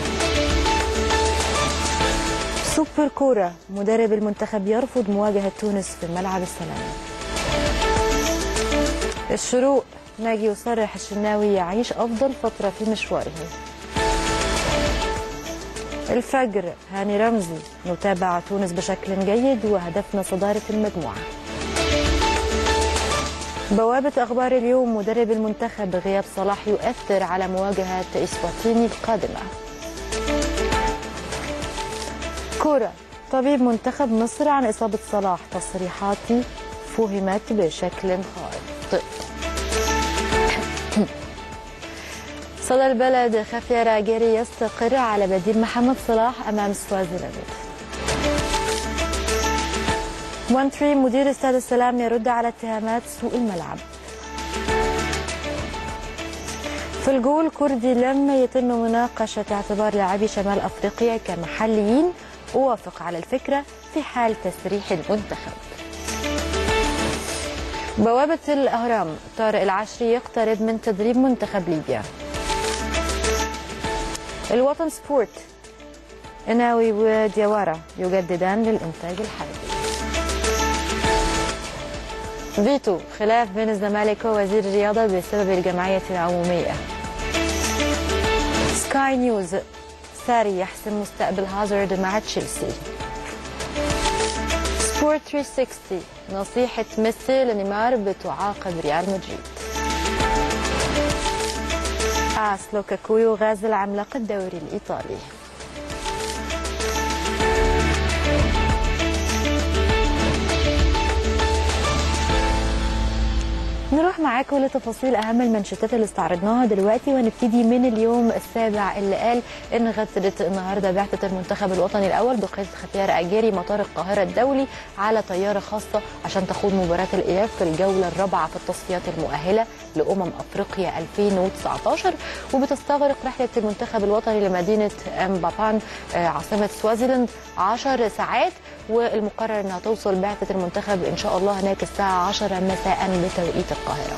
سوبر كورة مدرب المنتخب يرفض مواجهة تونس في ملعب السلام الشروق ناجي يصرح الشناوي يعيش أفضل فترة في مشواره الفجر هاني رمزي نتابع تونس بشكل جيد وهدفنا صدارة المجموعة بوابة أخبار اليوم مدرب المنتخب غياب صلاح يؤثر على مواجهة إسواتيني القادمة كرة طبيب منتخب مصر عن إصابة صلاح تصريحاتي فهمت بشكل خاطئ صدى البلد خفير راجيري يستقر على بديل محمد صلاح أمام سوازيلاند مونتري مدير استاد السلام يرد على اتهامات سوء الملعب في الجول كردي لم يتم مناقشة اعتبار لاعبي شمال أفريقيا كمحليين أوافق على الفكرة في حال تسريح المنتخب بوابة الأهرام طارق العشري يقترب من تدريب منتخب ليبيا الوطن سبورت إناوي وديوارا يجددان للإنتاج الحربي فيتو خلاف بين الزمالك ووزير الرياضة بسبب الجمعية العمومية سكاي نيوز ساري يحسم مستقبل هازارد مع تشيلسي سبورت 360 نصيحة ميسي لنيمار بتعاقب ريال مدريد آس لوكاكو يغازل عملاق الدوري الإيطالي نروح معاكم لتفاصيل اهم المنشطات اللي استعرضناها دلوقتي وهنبتدي من اليوم السابع اللي قال ان غادرت النهارده بعثه المنتخب الوطني الاول بقياده خفيار اجيري مطار القاهره الدولي على طياره خاصه عشان تخوض مباراه الاياب في الجوله الرابعه في التصفيات المؤهله لامم افريقيا 2019 وبتستغرق رحله المنتخب الوطني لمدينه امبابان آه، عاصمه سوازيلاند 10 ساعات والمقرر انها توصل بعثه المنتخب ان شاء الله هناك الساعه 10 مساء بتوقيت القاهره.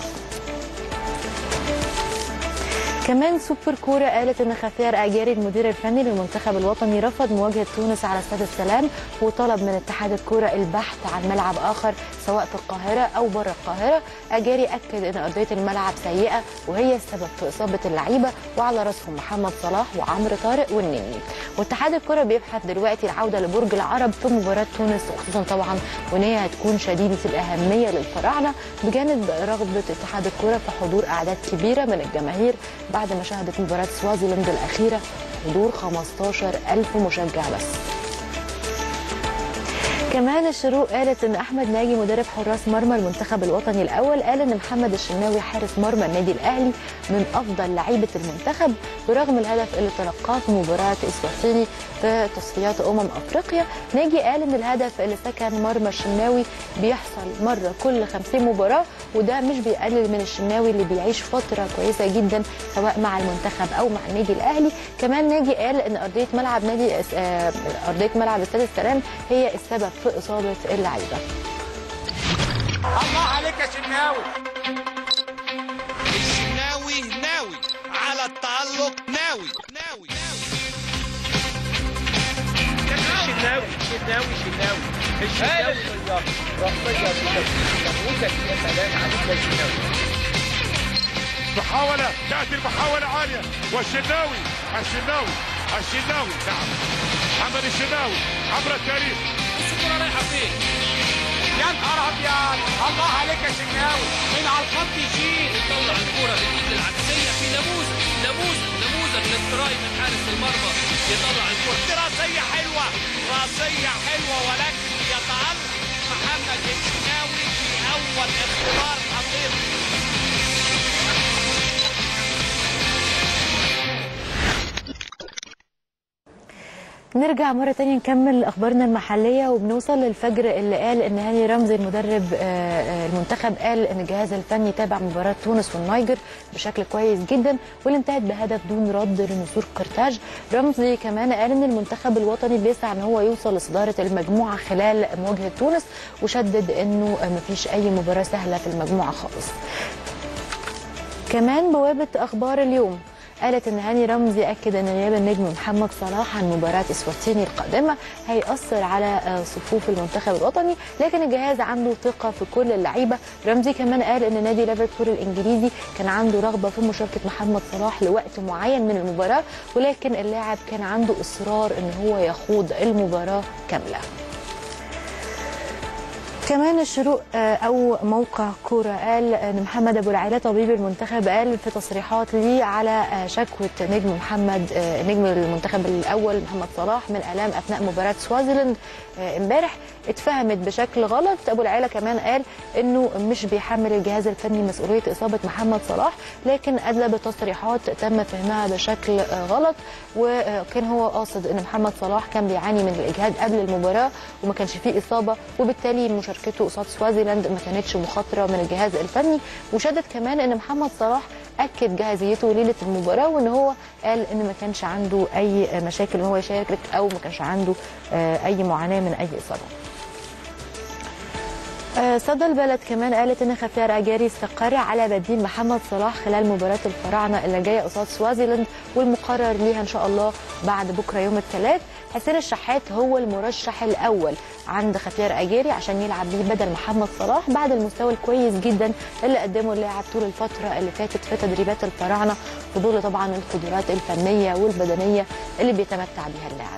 كمان سوبر كورة قالت ان خفير اجاري المدير الفني للمنتخب الوطني رفض مواجهه تونس على استاد السلام وطلب من اتحاد الكوره البحث عن ملعب اخر سواء في القاهره او بره القاهره اجاري اكد ان ارضيه الملعب سيئه وهي السبب في اصابه اللعيبه وعلى راسهم محمد صلاح وعمرو طارق والنني واتحاد الكوره بيبحث دلوقتي العوده لبرج العرب في مباراه تونس وخصوصا طبعا وان هي هتكون شديده الاهميه للفراعنه بجانب رغبه اتحاد الكوره في حضور اعداد كبيره من الجماهير بعد ما شهدت مباراة سوازيلاند الأخيرة حضور 15 ألف مشجع بس كمان الشروق قالت ان احمد ناجي مدرب حراس مرمى المنتخب الوطني الاول قال ان محمد الشناوي حارس مرمى النادي الاهلي من افضل لعيبه المنتخب برغم الهدف اللي تلقاه في مباراه اسواتيني في تصفيات امم افريقيا ناجي قال ان الهدف اللي سكن مرمى الشناوي بيحصل مره كل 50 مباراه وده مش بيقلل من الشناوي اللي بيعيش فتره كويسه جدا سواء مع المنتخب او مع النادي الاهلي كمان ناجي قال ان ارضيه ملعب نادي آه، ارضيه ملعب استاد السلام هي السبب في اصابه اللعيبه الله عليك يا شناوي الشناوي ناوي على التألق ناوي ناوي شناوي شناوي شناوي الشناوي طيار رقصية نموذج يا سلام عليك يا شناوي محاولة تأتي المحاولة عالية والشناوي الشناوي الشناوي نعم محمد الشناوي عبر التاريخ الكرة رايحة فين؟ يا نهار ابيض الله عليك يا شناوي من على الخط يشيل يطلع الكرة بالإيد العكسية في نموذج نموذج نموذج للتراي من حارس المرمى يطلع الكرة دي راسية حلوة راسية حلوة ولكن يتألق محمد الشناوي في أول اختبار حقيقي نرجع مرة تانية نكمل أخبارنا المحلية وبنوصل للفجر اللي قال إن هاني رمزي المدرب آه، آه، المنتخب قال إن الجهاز الفني تابع مباراة تونس والنيجر بشكل كويس جدا واللي انتهت بهدف دون رد لنسور قرطاج رمزي كمان قال إن المنتخب الوطني بيسعى إن هو يوصل لصدارة المجموعة خلال مواجهة تونس وشدد إنه آه، مفيش أي مباراة سهلة في المجموعة خالص كمان بوابة أخبار اليوم قالت ان هاني رمزي اكد ان غياب النجم محمد صلاح عن مباراه اسواتيني القادمه هيأثر على آه، صفوف المنتخب الوطني لكن الجهاز عنده ثقه في كل اللعيبه رمزي كمان قال ان نادي ليفربول الانجليزي كان عنده رغبه في مشاركه محمد صلاح لوقت معين من المباراه ولكن اللاعب كان عنده اصرار ان هو يخوض المباراه كامله كمان الشروق آه، او موقع كوره قال ان محمد ابو العيله طبيب المنتخب قال في تصريحات ليه على آه، شكوى نجم محمد آه، نجم المنتخب الاول محمد صلاح من الام اثناء مباراه سوازيلاند آه، امبارح اتفهمت بشكل غلط ابو العيله كمان قال انه مش بيحمل الجهاز الفني مسؤوليه اصابه محمد صلاح لكن ادلى بتصريحات تم فهمها بشكل آه، غلط وكان هو قاصد ان محمد صلاح كان بيعاني من الاجهاد قبل المباراه وما كانش فيه اصابه وبالتالي مشاركته قصاد سوازيلاند ما كانتش مخاطره من الجهاز الفني وشدد كمان ان محمد صلاح اكد جاهزيته ليله المباراه وان هو قال ان ما كانش عنده اي مشاكل ان هو يشارك او ما كانش عنده آه، اي معاناه من اي اصابه آه، صدى البلد كمان قالت ان خفيار اجاري استقر على بديل محمد صلاح خلال مباراه الفراعنه اللي جايه قصاد سوازيلاند والمقرر ليها ان شاء الله بعد بكره يوم الثلاث حسين الشحات هو المرشح الاول عند خفيار اجاري عشان يلعب بيه بدل محمد صلاح بعد المستوى الكويس جدا اللي قدمه اللاعب طول الفتره اللي فاتت في تدريبات الفراعنه في ظل طبعا القدرات الفنيه والبدنيه اللي بيتمتع بها اللاعب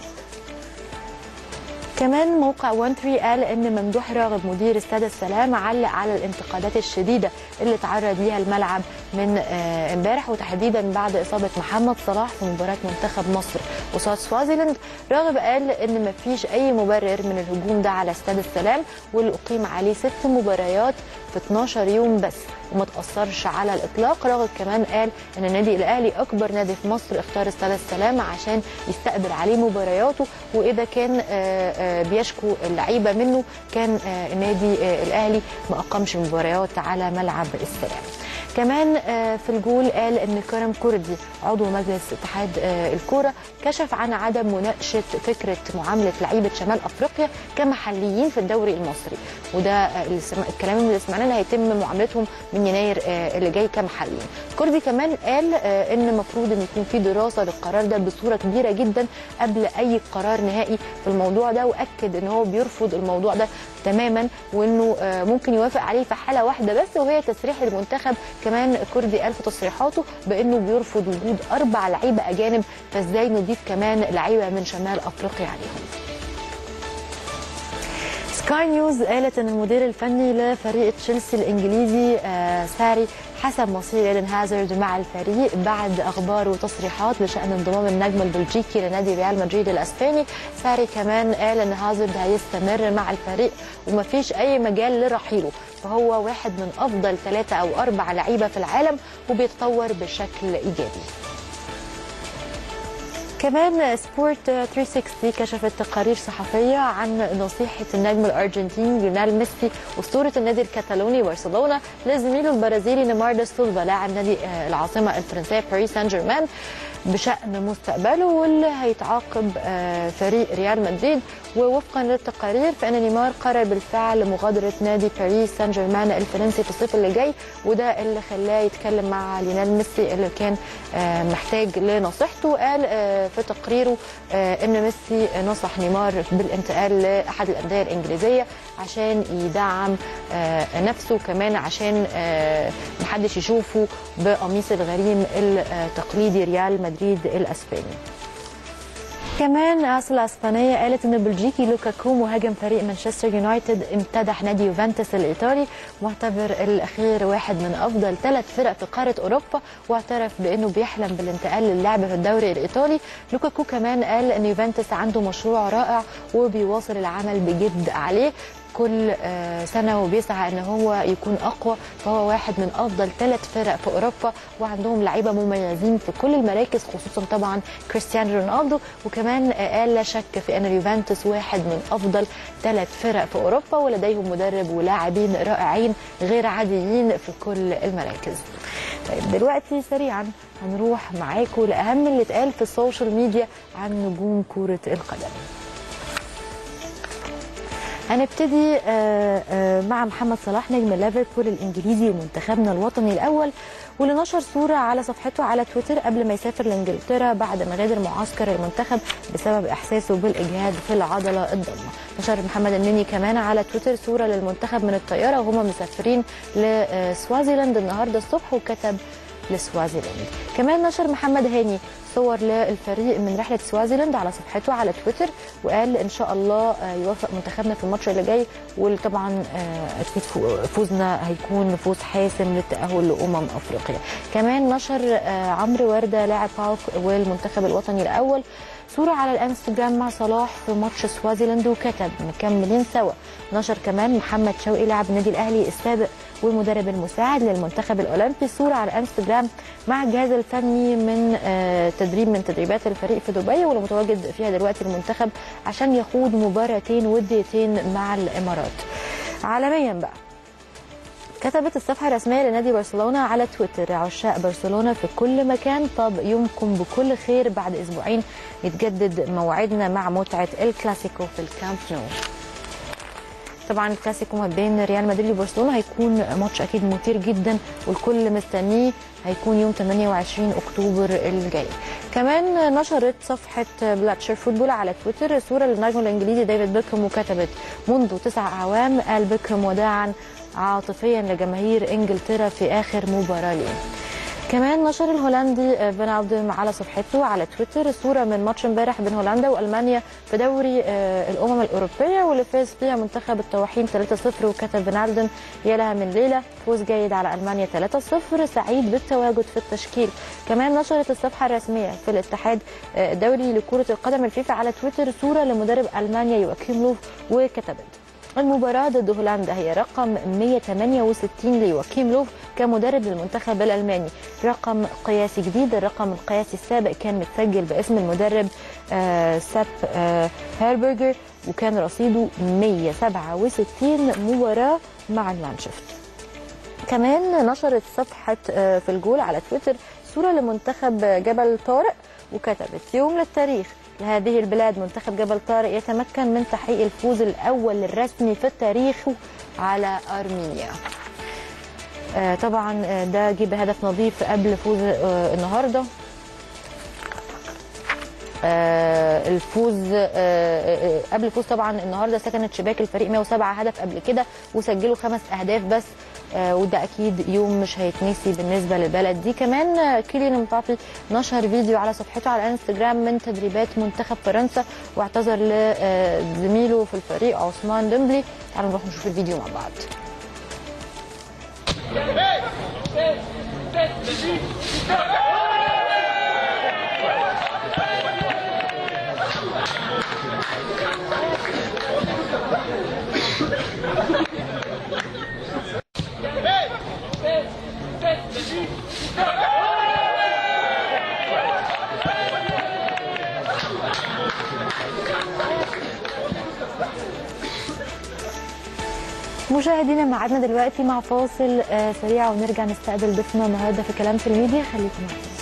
كمان موقع 1 3 قال ان ممدوح راغب مدير استاد السلام علق على الانتقادات الشديده اللي تعرض ليها الملعب من آه، امبارح وتحديدا بعد اصابه محمد صلاح في مباراه منتخب مصر قصاد سوازيلاند راغب قال ان مفيش اي مبرر من الهجوم ده على استاد السلام واللي اقيم عليه ست مباريات في 12 يوم بس وما تاثرش على الاطلاق راغب كمان قال ان النادي الاهلي اكبر نادي في مصر اختار استاد السلام عشان يستقبل عليه مبارياته واذا كان آه، آه، بيشكو اللعيبه منه كان آه، النادي آه، الاهلي ما اقامش مباريات على ملعب السلام كمان آه، في الجول قال ان كرم كردي عضو مجلس اتحاد آه، الكوره كشف عن عدم مناقشه فكره معامله لعيبه شمال افريقيا كمحليين في الدوري المصري وده آه، اللي سم- الكلام اللي سمعناه إن هيتم معاملتهم من يناير آه، اللي جاي كمحليين كردي كمان قال آه، ان المفروض ان يكون في دراسه للقرار ده بصوره كبيره جدا قبل اي قرار نهائي في الموضوع ده واكد ان هو بيرفض الموضوع ده تماما وانه آه، ممكن يوافق عليه في حاله واحده بس وهي تسريح المنتخب كمان كردي قال في تصريحاته بانه بيرفض وجود اربع لعيبه اجانب فازاي نضيف كمان لعيبه من شمال افريقيا عليهم سكاي نيوز قالت ان المدير الفني لفريق تشيلسي الانجليزي آه، ساري حسب مصير ايدن هازارد مع الفريق بعد اخبار وتصريحات بشان انضمام النجم البلجيكي لنادي ريال مدريد الاسباني ساري كمان قال ان هازارد هيستمر مع الفريق ومفيش اي مجال لرحيله فهو واحد من افضل ثلاثه او اربع لعيبه في العالم وبيتطور بشكل ايجابي كمان سبورت 360 كشفت تقارير صحفية عن نصيحة النجم الأرجنتيني ليونيل ميسي أسطورة النادي الكتالوني برشلونة لزميله البرازيلي نيمار دا سيلفا لاعب نادي آه، العاصمة الفرنسية باريس سان جيرمان بشأن مستقبله واللي هيتعاقب آه، فريق ريال مدريد ووفقا للتقارير فإن نيمار قرر بالفعل مغادرة نادي باريس سان جيرمان الفرنسي في الصيف اللي جاي وده اللي خلاه يتكلم مع ليونيل ميسي اللي كان آه، محتاج لنصيحته قال آه، في تقريره آه، ان ميسي نصح نيمار بالانتقال لاحد الانديه الانجليزيه عشان يدعم آه، نفسه كمان عشان آه، محدش يشوفه بقميص الغريم التقليدي ريال مدريد الاسباني كمان أصل أسبانية قالت إن البلجيكي لوكاكو مهاجم فريق مانشستر يونايتد امتدح نادي يوفنتوس الإيطالي معتبر الأخير واحد من أفضل ثلاث فرق في قارة أوروبا واعترف بأنه بيحلم بالانتقال للعب في الدوري الإيطالي لوكاكو كمان قال إن يوفنتوس عنده مشروع رائع وبيواصل العمل بجد عليه كل آه، سنه وبيسعى ان هو يكون اقوى فهو واحد من افضل ثلاث فرق في اوروبا وعندهم لعيبه مميزين في كل المراكز خصوصا طبعا كريستيانو رونالدو وكمان آه، قال لا شك في ان اليوفنتوس واحد من افضل ثلاث فرق في اوروبا ولديهم مدرب ولاعبين رائعين غير عاديين في كل المراكز. طيب دلوقتي سريعا هنروح معاكم لاهم اللي اتقال في السوشيال ميديا عن نجوم كره القدم. هنبتدي آه، آه، مع محمد صلاح نجم ليفربول الانجليزي ومنتخبنا الوطني الاول واللي نشر صوره على صفحته على تويتر قبل ما يسافر لانجلترا بعد ما غادر معسكر المنتخب بسبب احساسه بالاجهاد في العضله الضمه. نشر محمد النني كمان على تويتر صوره للمنتخب من الطياره وهما مسافرين لسوازيلاند النهارده الصبح وكتب لسوازيلاند كمان نشر محمد هاني صور للفريق من رحله سوازيلاند على صفحته على تويتر وقال ان شاء الله آه، يوفق منتخبنا في الماتش اللي جاي وطبعا آه، اكيد فو- فوزنا هيكون فوز حاسم للتاهل لامم افريقيا كمان نشر آه، عمرو ورده لاعب باوك والمنتخب الوطني الاول صورة على الانستجرام مع صلاح في ماتش سوازيلاند وكتب مكملين سوا نشر كمان محمد شوقي لاعب النادي الاهلي السابق والمدرب المساعد للمنتخب الاولمبي صورة على الانستجرام مع الجهاز الفني من آه، تدريب من تدريبات الفريق في دبي واللي متواجد فيها دلوقتي المنتخب عشان يخوض مباراتين وديتين مع الامارات عالميا بقى كتبت الصفحة الرسمية لنادي برشلونة على تويتر عشاق برشلونة في كل مكان طب يومكم بكل خير بعد أسبوعين يتجدد موعدنا مع متعة الكلاسيكو في الكامب نو طبعا الكلاسيكو ما بين ريال مدريد وبرشلونه هيكون ماتش اكيد مثير جدا والكل مستنيه هيكون يوم 28 اكتوبر الجاي كمان نشرت صفحه بلاتشر فوتبول على تويتر صوره للنجم الانجليزي ديفيد بيكهام وكتبت منذ تسع اعوام قال بيكهام وداعا عاطفيا لجماهير انجلترا في اخر مباراه ليه كمان نشر الهولندي فينالدوم على صفحته على تويتر صوره من ماتش امبارح بين هولندا والمانيا في دوري آه، الامم الاوروبيه واللي فاز فيها منتخب الطواحين 3-0 وكتب فينالدوم يا لها من ليله فوز جيد على المانيا 3-0 سعيد بالتواجد في التشكيل كمان نشرت الصفحه الرسميه في الاتحاد آه، الدولي لكره القدم الفيفا على تويتر صوره لمدرب المانيا يواكيم لوف وكتبت المباراة ضد هولندا هي رقم 168 ليواكيم لوف كمدرب للمنتخب الألماني رقم قياسي جديد الرقم القياسي السابق كان متسجل باسم المدرب آه ساب آه هيربرجر وكان رصيده 167 مباراة مع المانشفت كمان نشرت صفحة آه، في الجول على تويتر صورة لمنتخب جبل طارق وكتبت يوم للتاريخ لهذه البلاد منتخب جبل طارق يتمكن من تحقيق الفوز الأول الرسمي في التاريخ على أرمينيا آه، طبعا آه، ده جه بهدف نظيف قبل فوز آه، النهارده آه، الفوز آه، آه، قبل الفوز طبعا النهارده سكنت شباك الفريق 107 هدف قبل كده وسجلوا خمس اهداف بس آه، وده اكيد يوم مش هيتنسي بالنسبه للبلد دي كمان آه، كيليان مبابي نشر فيديو على صفحته على الانستجرام من تدريبات منتخب فرنسا واعتذر لزميله في الفريق عثمان ديمبلي تعالوا نروح نشوف الفيديو مع بعض مشاهدينا معادنا دلوقتي مع فاصل آه، سريع ونرجع نستقبل ضيفنا النهارده في كلام في الميديا خليكم معانا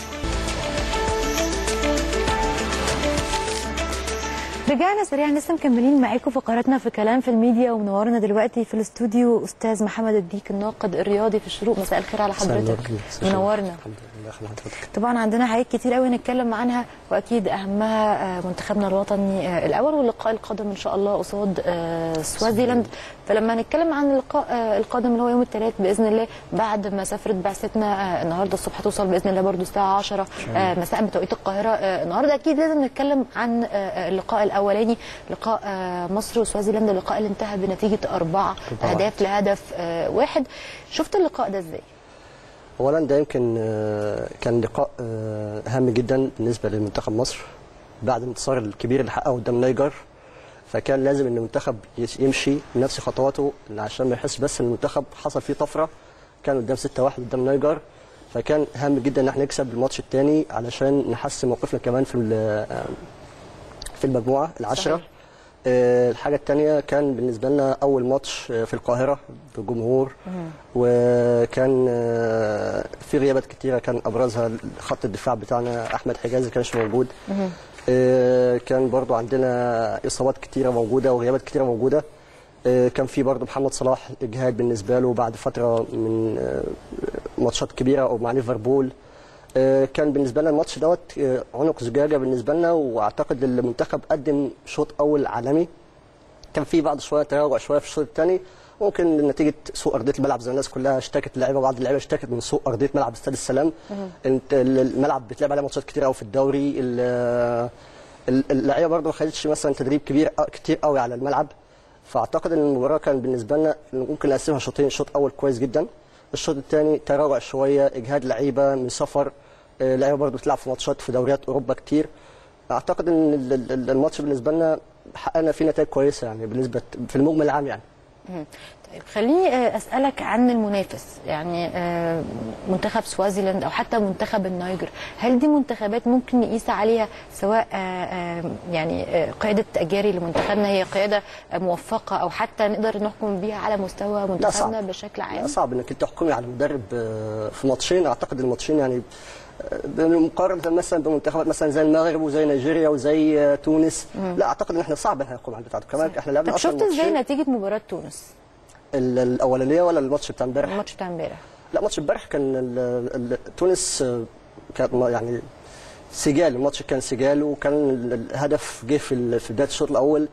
رجعنا سريعا لسه مكملين معاكم فقراتنا في كلام في الميديا ومنورنا دلوقتي في الاستوديو استاذ محمد الديك الناقد الرياضي في الشروق مساء الخير على حضرتك منورنا الحمد لله خلينا حضرتك طبعا عندنا حاجات كتير قوي نتكلم عنها واكيد اهمها آه، منتخبنا الوطني آه، الاول واللقاء القادم ان شاء الله قصاد آه، سوازيلاند فلما نتكلم عن اللقاء آه، القادم اللي هو يوم الثلاث باذن الله بعد ما سافرت بعثتنا آه، النهارده الصبح توصل باذن الله برضو الساعه 10 آه، مساء بتوقيت القاهره آه، النهارده اكيد لازم نتكلم عن آه، اللقاء الاولاني لقاء آه، مصر وسوازيلاند اللقاء اللي انتهى بنتيجه اربعه أربعة. اهداف لهدف آه، واحد شفت اللقاء ده ازاي؟ اولا ده يمكن آه، كان لقاء آه، هام جدا بالنسبه لمنتخب مصر بعد الانتصار الكبير اللي حققه قدام نيجر فكان لازم ان المنتخب يس- يمشي بنفس خطواته عشان ما يحس بس ان المنتخب حصل فيه طفره كان قدام 6-1 قدام نيجر فكان هام جدا ان احنا نكسب الماتش الثاني علشان نحسن موقفنا كمان في ال- آه، في المجموعه العشره صحيح. آه، الحاجة التانية كان بالنسبة لنا أول ماتش آه، في القاهرة بجمهور وكان آه، في غيابات كتيرة كان أبرزها خط الدفاع بتاعنا أحمد حجازي كانش موجود آه، كان برضو عندنا إصابات كتيرة موجودة وغيابات كتيرة موجودة آه، كان في برضو محمد صلاح إجهاد بالنسبة له بعد فترة من آه، ماتشات كبيرة أو مع ليفربول آه، كان بالنسبه لنا الماتش دوت آه، عنق زجاجه بالنسبه لنا واعتقد المنتخب قدم شوط اول عالمي كان في بعض شويه تراجع شويه في الشوط الثاني ممكن نتيجه سوء ارضيه الملعب زي الناس كلها اشتكت اللعيبه بعض اللعيبه اشتكت من سوء ارضيه ملعب استاد السلام انت الملعب بيتلعب عليه ماتشات كتير قوي في الدوري ال- ال- اللعيبه برضه ما خدتش مثلا تدريب كبير كتير قوي على الملعب فاعتقد ان المباراه كان بالنسبه لنا ممكن نقسمها شوطين شوط اول كويس جدا الشوط الثاني تراجع شويه اجهاد لعيبه من سفر آه، لعيبه برضه بتلعب في ماتشات في دوريات اوروبا كتير اعتقد ان ال- ال- ال- الماتش بالنسبه لنا حققنا فيه نتائج كويسه يعني بالنسبه في المجمل العام يعني طيب خليني آه، اسالك عن المنافس يعني آه، منتخب سوازيلاند او حتى منتخب النيجر هل دي منتخبات ممكن نقيس عليها سواء آه، آه، يعني آه، قياده اجاري لمنتخبنا هي قياده آه، موفقه او حتى نقدر نحكم بيها على مستوى منتخبنا صعب. بشكل لا عام صعب انك انت تحكمي على المدرب آه، في ماتشين اعتقد الماتشين يعني آه، بمقارنه مثلا بمنتخبات مثلا زي المغرب وزي نيجيريا وزي آه، تونس لا اعتقد ان احنا صعب ان احنا نحكم على بتاعته كمان احنا لعبنا طب اصلا شفت ازاي ماتشين نتيجه مباراه تونس ال- الاولانيه ولا الماتش بتاع امبارح؟ الماتش بتاع امبارح لا ماتش امبارح كان ال- ال- تونس آه، كانت ما- يعني سجال الماتش كان سجال وكان ال- الهدف جه في ال- في بدايه الشوط الاول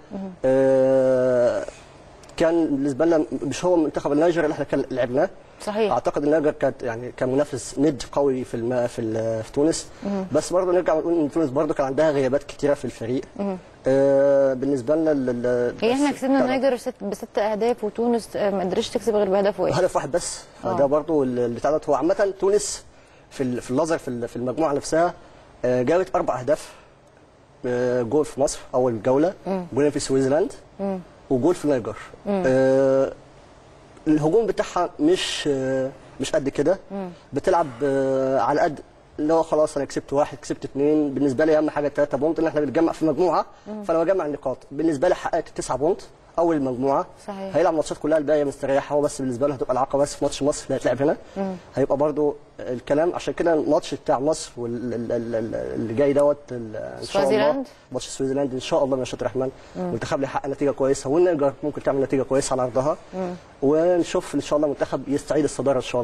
آه، كان بالنسبه لنا مش هو منتخب النيجر اللي احنا كان لعبناه صحيح اعتقد النيجر كانت يعني كان منافس ند قوي في الم... في ال... في تونس بس برضه نرجع نقول ان تونس برضه كان عندها غيابات كتيره في الفريق آه بالنسبه لنا ال... ال- هي احنا بس- كسبنا كان- النيجر ست بست اهداف وتونس آه، ما قدرتش تكسب غير بهدف واحد هدف واحد بس آه. فده برضه اللي اتعملت هو عامه تونس في ال... في النظر في ال- في المجموعه نفسها آه جابت اربع اهداف آه جول في مصر اول جوله جولين في سويسرلاند وجول في النيجر آه الهجوم بتاعها مش آه مش قد كده بتلعب آه على قد اللي هو خلاص انا كسبت واحد كسبت اثنين بالنسبه لي اهم حاجه الثلاثه بونت ان احنا بنتجمع في مجموعه فانا بجمع النقاط بالنسبه لي حققت تسعه بونت اول المجموعه صحيح. هيلعب ماتشات كلها الباقيه مستريح هو بس بالنسبه له هتبقى العقبه بس في ماتش مصر اللي هيتلعب هنا هيبقى برضو الكلام عشان كده الماتش بتاع مصر واللي جاي دوت ال- ان شاء الله سوازيلاند. ماتش سويسرلاند ان شاء الله مشيئة الرحمن المنتخب اللي يحقق نتيجه كويسه والنيجر ممكن تعمل نتيجه كويسه على ارضها ونشوف ان شاء الله المنتخب يستعيد الصداره ان شاء الله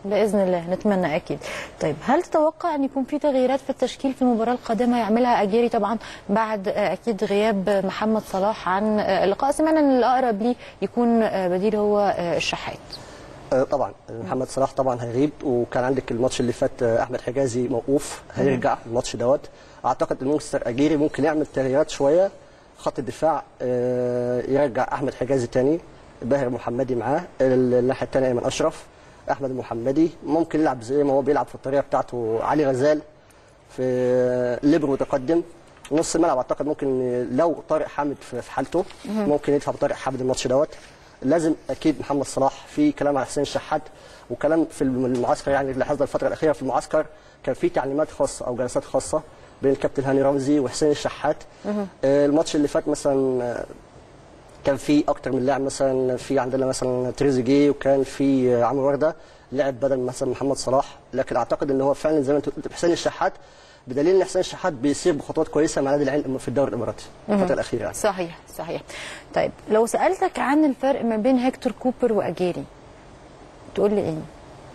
باذن الله نتمنى اكيد طيب هل تتوقع ان يكون في تغييرات في التشكيل في المباراه القادمه يعملها اجيري طبعا بعد آه، اكيد غياب محمد صلاح عن آه، اللقاء سمعنا ان الاقرب ليه يكون آه، بديل هو آه، الشحات آه، طبعا محمد صلاح طبعا هيغيب وكان عندك الماتش اللي فات آه، احمد حجازي موقوف هيرجع الماتش دوت اعتقد ان مستر اجيري ممكن يعمل تغييرات شويه خط الدفاع آه، يرجع احمد حجازي تاني باهر محمدي معاه الناحيه الثانيه ايمن اشرف احمد المحمدي ممكن يلعب زي ما هو بيلعب في الطريقه بتاعته علي غزال في ليبرو متقدم نص الملعب اعتقد ممكن لو طارق حامد في في حالته ممكن يدفع بطارق حامد الماتش دوت لازم اكيد محمد صلاح في كلام على حسين الشحات وكلام في المعسكر يعني اللي حصل الفتره الاخيره في المعسكر كان في تعليمات خاصه او جلسات خاصه بين الكابتن هاني رمزي وحسين الشحات آه، الماتش اللي فات مثلا آه، كان في اكتر من لاعب مثلا في عندنا مثلا تريزيجيه وكان في عمرو ورده لعب بدل مثلا محمد صلاح لكن اعتقد ان هو فعلا زي ما انت قلت حسين الشحات بدليل ان حسين الشحات بيسير بخطوات كويسه مع نادي العين في الدوري الاماراتي الفتره الاخيره يعني. صحيح صحيح طيب لو سالتك عن الفرق ما بين هيكتور كوبر واجيري تقول لي ايه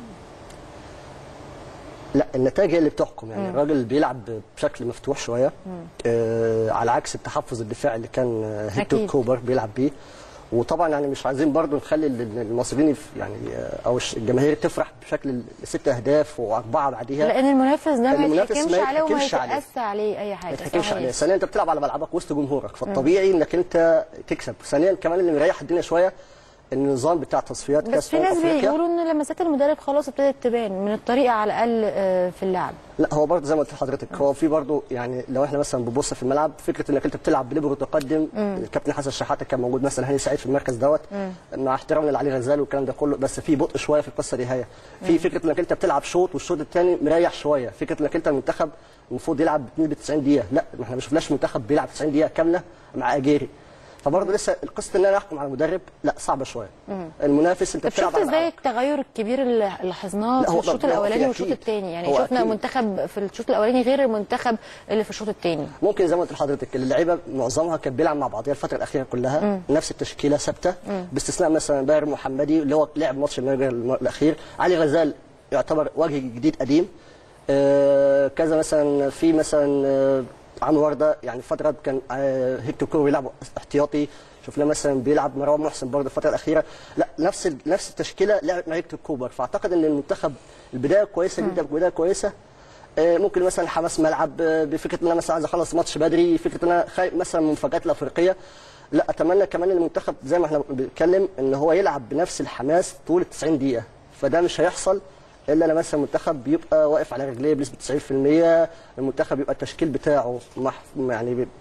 لا النتائج هي اللي بتحكم يعني الراجل بيلعب بشكل مفتوح شويه آه على عكس التحفظ الدفاعي اللي كان آه، هيكتور أكيد. كوبر بيلعب بيه وطبعا يعني مش عايزين برضو نخلي ال- المصريين يف- يعني آه، او الش- الجماهير تفرح بشكل ست اهداف واربعه بعديها لان المنافس ده ما المنافس يتحكمش ما عليه وما يتحكمش عليه. يتأسى عليه اي حاجه ما تحكمش صحيح. عليه ثانيا انت بتلعب على ملعبك وسط جمهورك فالطبيعي انك انت تكسب ثانيا كمان اللي مريح الدنيا شويه النظام بتاع تصفيات بس كاس في أمم ناس أفريقيا. بيقولوا ان لمسات المدرب خلاص ابتدت تبان من الطريقه على الاقل آه، في اللعب لا هو برضه زي ما قلت لحضرتك هو في برضه يعني لو احنا مثلا بنبص في الملعب فكره انك انت بتلعب بليبرو متقدم الكابتن حسن شحاته كان موجود مثلا هاني سعيد في المركز دوت مع احترامنا لعلي غزال والكلام ده كله بس في بطء شويه في القصه دي هي في فكره انك انت بتلعب شوط والشوط الثاني مريح شويه فكره انك انت المنتخب المفروض يلعب بنسبه 90 دقيقه لا ما احنا ما شفناش منتخب بيلعب 90 دقيقه كامله مع اجيري فبرضه لسه القصه ان انا احكم على المدرب لا صعبه شويه المنافس انت طب بتلعب شفت على ازاي ملعبك. التغير الكبير اللي لاحظناه لا، في هو الشوط طبعاً الاولاني في والشوط أكيد. الثاني يعني هو شفنا أكيد. منتخب في الشوط الاولاني غير المنتخب اللي في الشوط الثاني ممكن زي ما قلت لحضرتك اللعيبه معظمها كانت بيلعب مع بعضيها الفتره الاخيره كلها مم. نفس التشكيله ثابته باستثناء مثلا باهر محمدي اللي هو لعب ماتش النيجر الم- الاخير علي غزال يعتبر وجه جديد قديم آه كذا مثلا في مثلا آه عمرو ورده يعني فتره كان آه هيكتور كوري بيلعب احتياطي شفناه مثلا بيلعب مروان محسن برضه الفتره الاخيره لا نفس ال- نفس التشكيله لعب مع هيكتور كوبر فاعتقد ان المنتخب البدايه كويسه جدا بدايه كويسه آه، ممكن مثلا حماس ملعب آه، بفكره ان انا مثلا عايز اخلص ماتش بدري فكره ان انا خايف مثلا من المفاجات الافريقيه لا اتمنى كمان ان المنتخب زي ما احنا بنتكلم ان هو يلعب بنفس الحماس طول ال 90 دقيقه فده مش هيحصل الا لما مثلا المنتخب بيبقى واقف على رجليه بنسبه 90% المنتخب يبقى التشكيل بتاعه مح... يعني بي...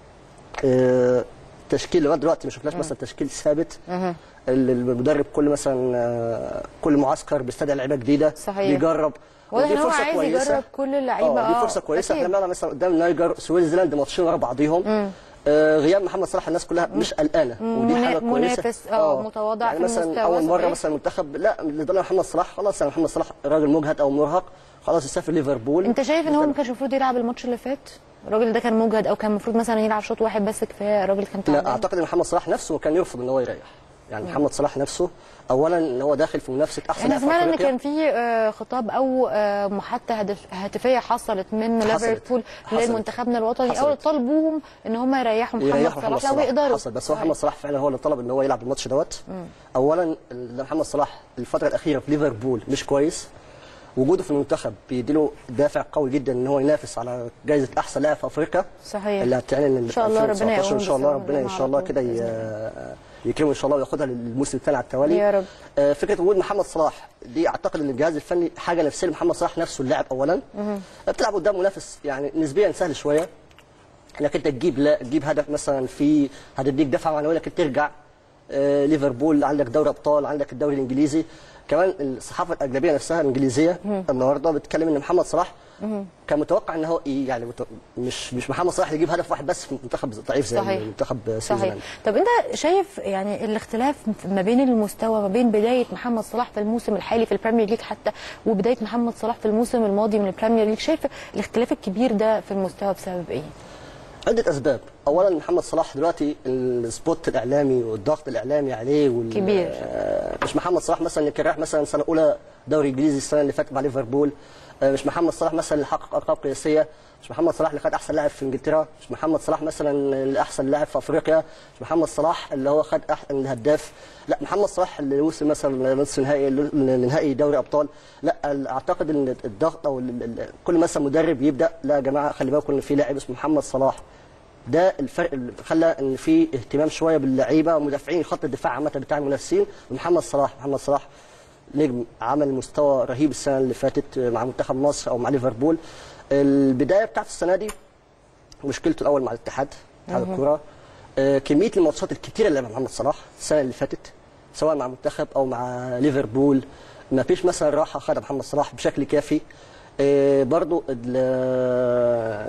آه، تشكيل لغايه دلوقتي ما شفناش مثلا تشكيل ثابت ال- المدرب كل مثلا آه، كل معسكر بيستدعي لعيبه جديده صحيح. بيجرب واضح ودي ان هو فرصة عايز كويسة. يجرب كل اللعيبه اه دي فرصه كويسه أكيد. احنا بنلعب مثلا قدام النيجر سويسرلاند ماتشين ورا بعضيهم آه غياب محمد صلاح الناس كلها مش قلقانه ودي منا- حاجه كويسه منافس، آه، متواضع يعني في مثلا المستوى، اول مره صحيح. مثلا المنتخب لا اللي ضل محمد صلاح خلاص يعني محمد صلاح راجل مجهد او مرهق خلاص يسافر ليفربول انت شايف ان هو ما كانش المفروض يلعب الماتش اللي فات الراجل ده كان مجهد او كان المفروض مثلا يلعب شوط واحد بس كفايه الراجل كان لا تعبان اعتقد ان محمد صلاح نفسه كان يرفض ان هو يريح يعني محمد صلاح نفسه اولا ان هو داخل في منافسه احسن احنا لاعب في سمعنا ان أفريقيا. كان في آه، خطاب او آه، محادثه هدف- هاتفيه حصلت من حصلت. ليفربول حصلت. لمنتخبنا الوطني او حصلت. طالبوهم ان هم يريحوا محمد يريحوا صلاح لو يقدروا حصل بس هو محمد صلاح فعلا هو اللي طلب ان هو يلعب الماتش دوت اولا ال- محمد صلاح الفتره الاخيره في ليفربول مش كويس وجوده في المنتخب بيديله دافع قوي جدا ان هو ينافس على جائزه احسن لاعب في افريقيا صحيح اللي هتعلن إن شاء الله ربنا 2019 يقوم ان شاء الله بسبب ربنا ان على شاء الله طول كده ي- بإذن يكرمه ان شاء الله وياخدها للموسم الثاني على التوالي يا رب. آه، فكره وجود محمد صلاح دي اعتقد ان الجهاز الفني حاجه نفسيه لمحمد صلاح نفسه اللاعب اولا بتلعب قدام منافس يعني نسبيا سهل شويه انك انت تجيب لا تجيب هدف مثلا في هتديك دفعه معنويه انك ترجع آه، ليفربول عندك دوري ابطال عندك الدوري الانجليزي كمان الصحافه الاجنبيه نفسها الانجليزيه النهارده بتتكلم ان محمد صلاح كان متوقع ان هو إيه يعني مت- مش مش محمد صلاح يجيب هدف واحد بس في منتخب ضعيف زي صحيح. منتخب صحيح سويسرلاند طب انت شايف يعني الاختلاف ما بين المستوى ما بين بدايه محمد صلاح في الموسم الحالي في البريمير ليج حتى وبدايه محمد صلاح في الموسم الماضي من البريمير ليج شايف الاختلاف الكبير ده في المستوى بسبب ايه؟ عدة أسباب، أولا محمد صلاح دلوقتي السبوت الإعلامي والضغط الإعلامي عليه وال... كبير. آه، مش محمد صلاح مثلا اللي كان رايح مثلا سنة أولى دوري انجليزي السنه اللي فاتت مع ليفربول آه، مش محمد صلاح مثلا اللي حقق ارقام قياسيه مش محمد صلاح اللي خد احسن لاعب في انجلترا مش محمد صلاح مثلا اللي احسن لاعب في افريقيا مش محمد صلاح اللي هو خد احسن الهداف لا محمد صلاح اللي وصل مثلا نصف نهائي لنهائي دوري ابطال لا ال- اعتقد ان الضغط او ال- ال- كل مثلا مدرب يبدا لا يا جماعه خلي بالكم ان في لاعب اسمه محمد صلاح ده الفرق اللي خلى ان في اهتمام شويه باللعيبه ومدافعين خط الدفاع عامه بتاع المنافسين ومحمد صلاح محمد صلاح نجم عمل مستوى رهيب السنه اللي فاتت مع منتخب مصر او مع ليفربول البدايه بتاعت السنه دي مشكلته الاول مع الاتحاد اتحاد الكوره آه، كميه الماتشات الكتيره اللي لعبها محمد صلاح السنه اللي فاتت سواء مع منتخب او مع ليفربول ما فيش مثلا راحه خدها محمد صلاح بشكل كافي آه، برضو ال-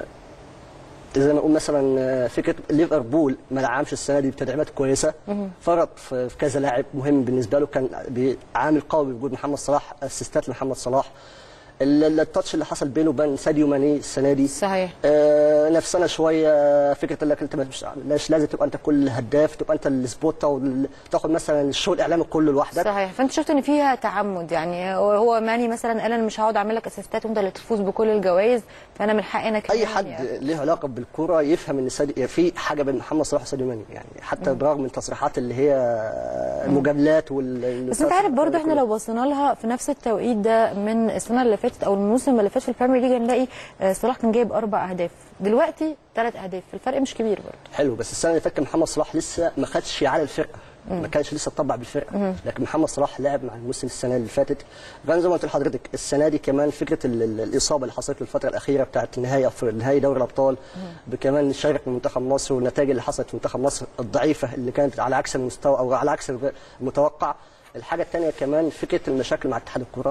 زي ما نقول مثلا فكره ليفربول ما دعمش السنه دي بتدعيمات كويسه فرط في في كذا لاعب مهم بالنسبه له كان بي- عامل قوي بوجود محمد صلاح اسيستات لمحمد صلاح ال- ال- التاتش اللي حصل بينه وبين ساديو ماني السنه دي صحيح آه نفسنا شويه فكره انك انت مش, مش لازم تبقى انت كل هداف تبقى انت السبوت او ال- تاخد مثلا الشو الاعلامي كله لوحدك صحيح فانت شفت ان فيها تعمد يعني هو- هو ماني مثلا قال انا مش هقعد اعمل لك اسيستات وانت اللي تفوز بكل الجوائز فانا من حقي انا كمان اي حد يعني. ليه علاقه بالكوره يفهم ان سادي في حاجه بين محمد صلاح وساديو ماني يعني حتى برغم من التصريحات اللي هي المجاملات وال بس انت عارف برضو احنا لو بصينا لها في نفس التوقيت ده من السنه اللي فاتت او الموسم اللي فات في البريمير ليج هنلاقي آه، صلاح كان جايب اربع اهداف دلوقتي ثلاث اهداف الفرق مش كبير برضو حلو بس السنه اللي فاتت كان محمد صلاح لسه ما خدش على الفرقه ما كانش لسه اتطبع بالفرقه لكن محمد صلاح لعب مع الموسم السنه اللي فاتت كان زي ما قلت لحضرتك السنه دي كمان فكره ال- ال- الاصابه اللي حصلت له الفتره الاخيره بتاعت نهائي أف- نهائي دوري الابطال كمان شارك في منتخب مصر والنتائج اللي حصلت في منتخب مصر الضعيفه اللي كانت على عكس المستوى او على عكس المتوقع الحاجه الثانيه كمان فكره المشاكل مع اتحاد الكوره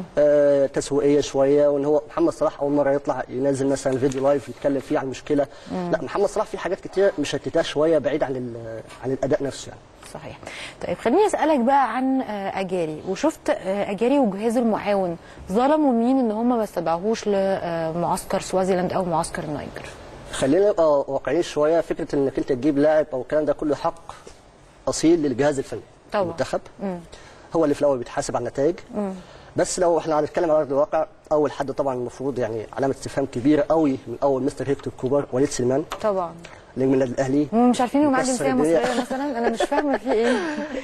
آه تسويقيه شويه وان هو محمد صلاح اول مره يطلع ينزل مثلا فيديو لايف يتكلم فيه عن مشكله لا محمد صلاح في حاجات كتير مشتتاه شويه بعيد عن ال- عن الاداء نفسه يعني صحيح طيب خليني اسالك بقى عن آه، اجاري وشفت آه، اجاري وجهازه المعاون ظلموا مين ان هم ما استدعوهوش لمعسكر سوازيلاند او معسكر النيجر خلينا نبقى واقعيين شويه فكره انك انت تجيب لاعب او الكلام ده كله حق اصيل للجهاز الفني طبعا. المنتخب هو اللي في الاول بيتحاسب على النتائج بس لو احنا هنتكلم على ارض الواقع اول حد طبعا المفروض يعني علامه استفهام كبيره قوي من اول مستر هيكتور كوبر وليد سليمان طبعا نجم النادي الاهلي هم مش عارفين انه معاه مكسر جنسيه الدنيا. مصريه مثلا انا مش فاهمه في ايه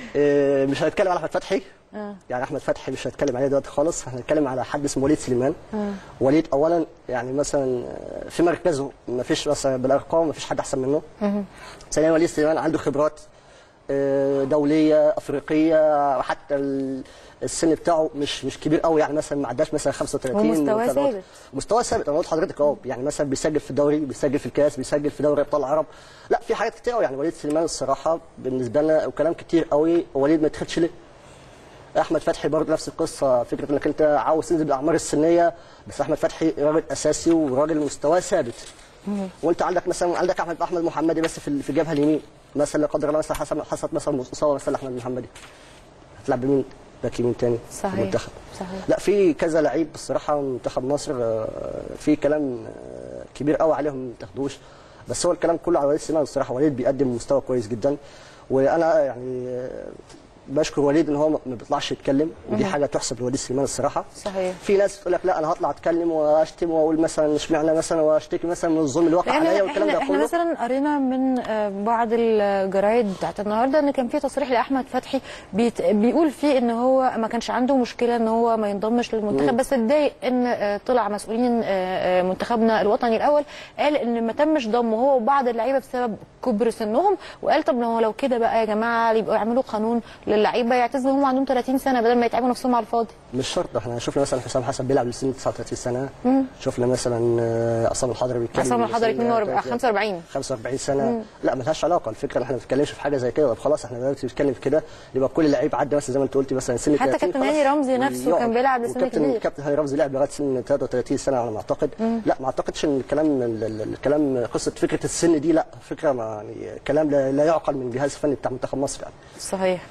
آه، مش هنتكلم على احمد فتحي يعني احمد فتحي مش هنتكلم عليه دلوقتي خالص هنتكلم على حد اسمه وليد سليمان وليد اولا يعني مثلا آه، في مركزه ما فيش مثلا بالارقام ما فيش حد احسن منه ثانيا وليد سليمان عنده خبرات آه، دوليه افريقيه وحتى ال- السن بتاعه مش مش كبير قوي يعني مثلا ما عداش مثلا 35 ومستواه وثلاث- ثابت. مستواه ثابت انا قلت لحضرتك اهو يعني مثلا بيسجل في الدوري بيسجل في الكاس بيسجل في دوري ابطال العرب لا في حاجات كتير قوي يعني وليد سليمان الصراحه بالنسبه لنا وكلام كتير قوي وليد ما يتخدش ليه احمد فتحي برضه نفس القصه فكره انك انت عاوز تنزل بالاعمار السنيه بس احمد فتحي راجل اساسي وراجل مستواه ثابت وانت عندك مثلا عندك احمد احمد محمدي بس في في الجبهه اليمين مثلا لا قدر الله مثلا حصل حصلت مثلا اصابه مثلا احمد محمدي هتلعب بمين باك يمين تاني في صحيح. المنتخب صحيح. لا في كذا لعيب بصراحه منتخب مصر آه، في كلام آه، كبير قوي عليهم ما تاخدوش بس هو الكلام كله على وليد سليمان الصراحه وليد بيقدم مستوى كويس جدا وانا يعني آه، بشكر وليد ان هو ما بيطلعش يتكلم ودي حاجه تحسب لوليد سليمان الصراحه صحيح. في ناس تقول لك لا انا هطلع اتكلم واشتم واقول مثلا اشمعنى مثلا واشتكي مثلا من الظلم اللي وقع عليا لان والكلام احنا ده احنا كله مثلا قرينا من آه، بعض الجرايد بتاعت النهارده ان كان في تصريح لاحمد فتحي بيت بيقول فيه ان هو ما كانش عنده مشكله ان هو ما ينضمش للمنتخب بس اتضايق ان آه، طلع مسؤولين آه، آه، منتخبنا الوطني الاول قال ان ما تمش ضمه هو وبعض اللعيبه بسبب كبر سنهم وقال طب هو لو كده بقى يا جماعه يبقوا يعملوا قانون للعيبه يعتزلوا هم عندهم 30 سنه بدل ما يتعبوا نفسهم على الفاضي مش شرط احنا شفنا مثلا حسام حسن بيلعب لسن 39 سنه شفنا مثلا آه، عصام الحضري بيتكلم عصام الحضري لسن 42 30 45 45 سنه لا ملهاش علاقه الفكره ان احنا ما بنتكلمش في حاجه زي كده طب خلاص احنا دلوقتي بنتكلم في كده يبقى كل لعيب عدى مثلا زي ما انت قلتي مثلا سن حتى 30 كابتن خلاص هاني رمزي نفسه ويقعد. كان بيلعب لسن وكابتن- كبير. كابتن هاني رمزي لعب لغايه سن 33 سنه على ما اعتقد لا ما اعتقدش ان الكلام ال- ال- الكلام قصه فكره السن دي لا فكره ما يعني كلام لا, لا يعقل من الجهاز الفني بتاع منتخب مصر يعني صحيح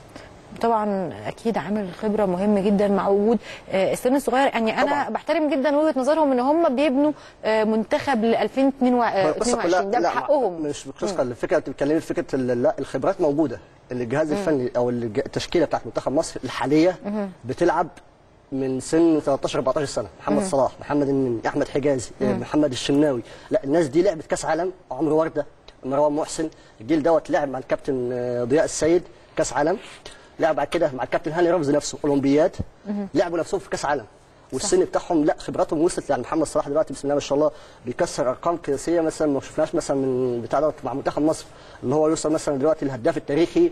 طبعا اكيد عامل خبره مهم جدا مع وجود آه، السن الصغير يعني انا طبعاً. بحترم جدا وجهه نظرهم ان هم بيبنوا آه، منتخب ل 2022 ده لا، بحقهم مش القصه الفكره انت بتتكلمي في فكره ال- لا الخبرات موجوده اللي الجهاز الفني او الج- التشكيله بتاعت منتخب مصر الحاليه بتلعب من سن 13 14 سنه محمد صلاح محمد النني احمد حجازي آه، محمد الشناوي لا الناس دي لعبت كاس عالم عمرو ورده مروان محسن الجيل دوت لعب مع الكابتن آه، ضياء السيد كاس عالم لعب بعد كده مع الكابتن هاني رمزي نفسه اولمبياد لعبوا نفسهم في كاس عالم والسن بتاعهم لا خبراتهم وصلت يعني محمد صلاح دلوقتي بسم الله ما شاء الله بيكسر ارقام قياسيه مثلا ما شفناش مثلا من بتاع دوت مع منتخب مصر اللي هو يوصل مثلا دلوقتي الهداف التاريخي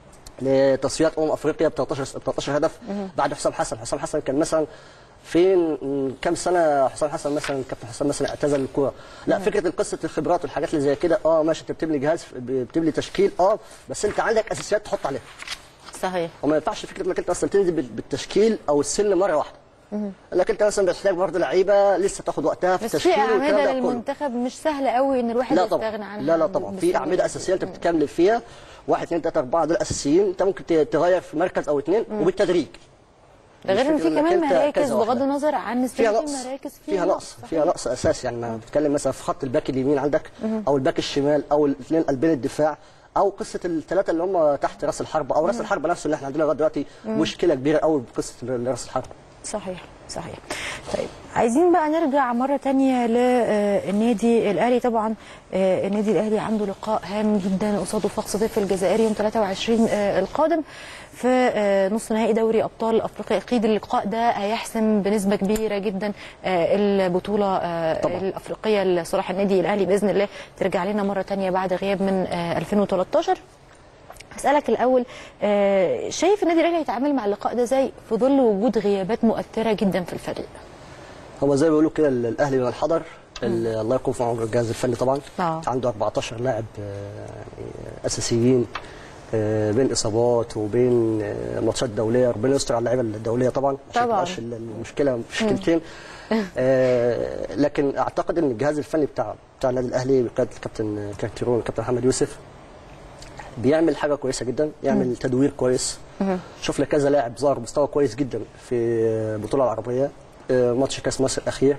لتصفيات امم افريقيا ب 13 13 هدف بعد حسام حسن حسام حسن كان مثلا فين من كام سنه حسام حسن مثلا كابتن حسام مثلا اعتزل الكوره لا فكره قصه الخبرات والحاجات اللي زي كده اه ماشي انت بتبني جهاز بتبني تشكيل اه بس انت عندك اساسيات تحط عليها صحيح وما ينفعش فكره انك انت اصلا تنزل بال- بالتشكيل او السن مره واحده لكن انت مثلا بتحتاج برضه لعيبه لسه تاخد وقتها في بس في التشكيل والكلام اعمده ده كله. للمنتخب مش سهل قوي ان الواحد لا يستغنى طبعا عنها لا لا طبعا في بسهولة. اعمده اساسيه انت بتكمل فيها واحد اثنين ثلاثه اربعه دول اساسيين انت ممكن ت- تغير في مركز او اثنين وبالتدريج ده غير ان مش في فكرة كمان إنك أنت مراكز كذا بغض واحدة. النظر عن فيها في نقص مراكز فيها نقص فيها نقص اساسي يعني ما بتتكلم مثلا في خط الباك اليمين عندك او الباك الشمال او الاثنين قلبين الدفاع او قصه الثلاثه اللي هم تحت راس الحربه او راس الحربه نفسه اللي احنا عندنا لغايه دلوقتي مشكله كبيره قوي بقصه راس الحربه صحيح صحيح طيب عايزين بقى نرجع مرة تانية للنادي الأهلي طبعا آه، النادي الأهلي عنده لقاء هام جدا قصاده فاق صيف الجزائري يوم 23 آه، القادم في آه، نصف نهائي دوري أبطال أفريقيا أكيد اللقاء ده هيحسم بنسبة كبيرة جدا آه، البطولة آه، طبعاً. الأفريقية لصالح النادي الأهلي بإذن الله ترجع لنا مرة تانية بعد غياب من آه، 2013 هسألك الأول آه، شايف النادي الأهلي هيتعامل مع اللقاء ده ازاي في ظل وجود غيابات مؤثرة جدا في الفريق؟ هو زي ما بيقولوا كده ال- الاهلي من الحضر ال- الله يكون في عمر الجهاز الفني طبعا آه. عنده 14 لاعب آه، يعني اساسيين آه، بين اصابات وبين آه، ماتشات دوليه ربنا يستر على اللعيبه الدوليه طبعا عشان طبعاً. تبقاش ال- المشكله مشكلتين آه، لكن اعتقد ان الجهاز الفني بتاع بتاع النادي الاهلي بقياده الكابتن كارتيرون والكابتن محمد يوسف بيعمل حاجه كويسه جدا يعمل تدوير كويس شفنا كذا لاعب ظهر مستوى كويس جدا في البطوله العربيه آه، ماتش كاس مصر الاخير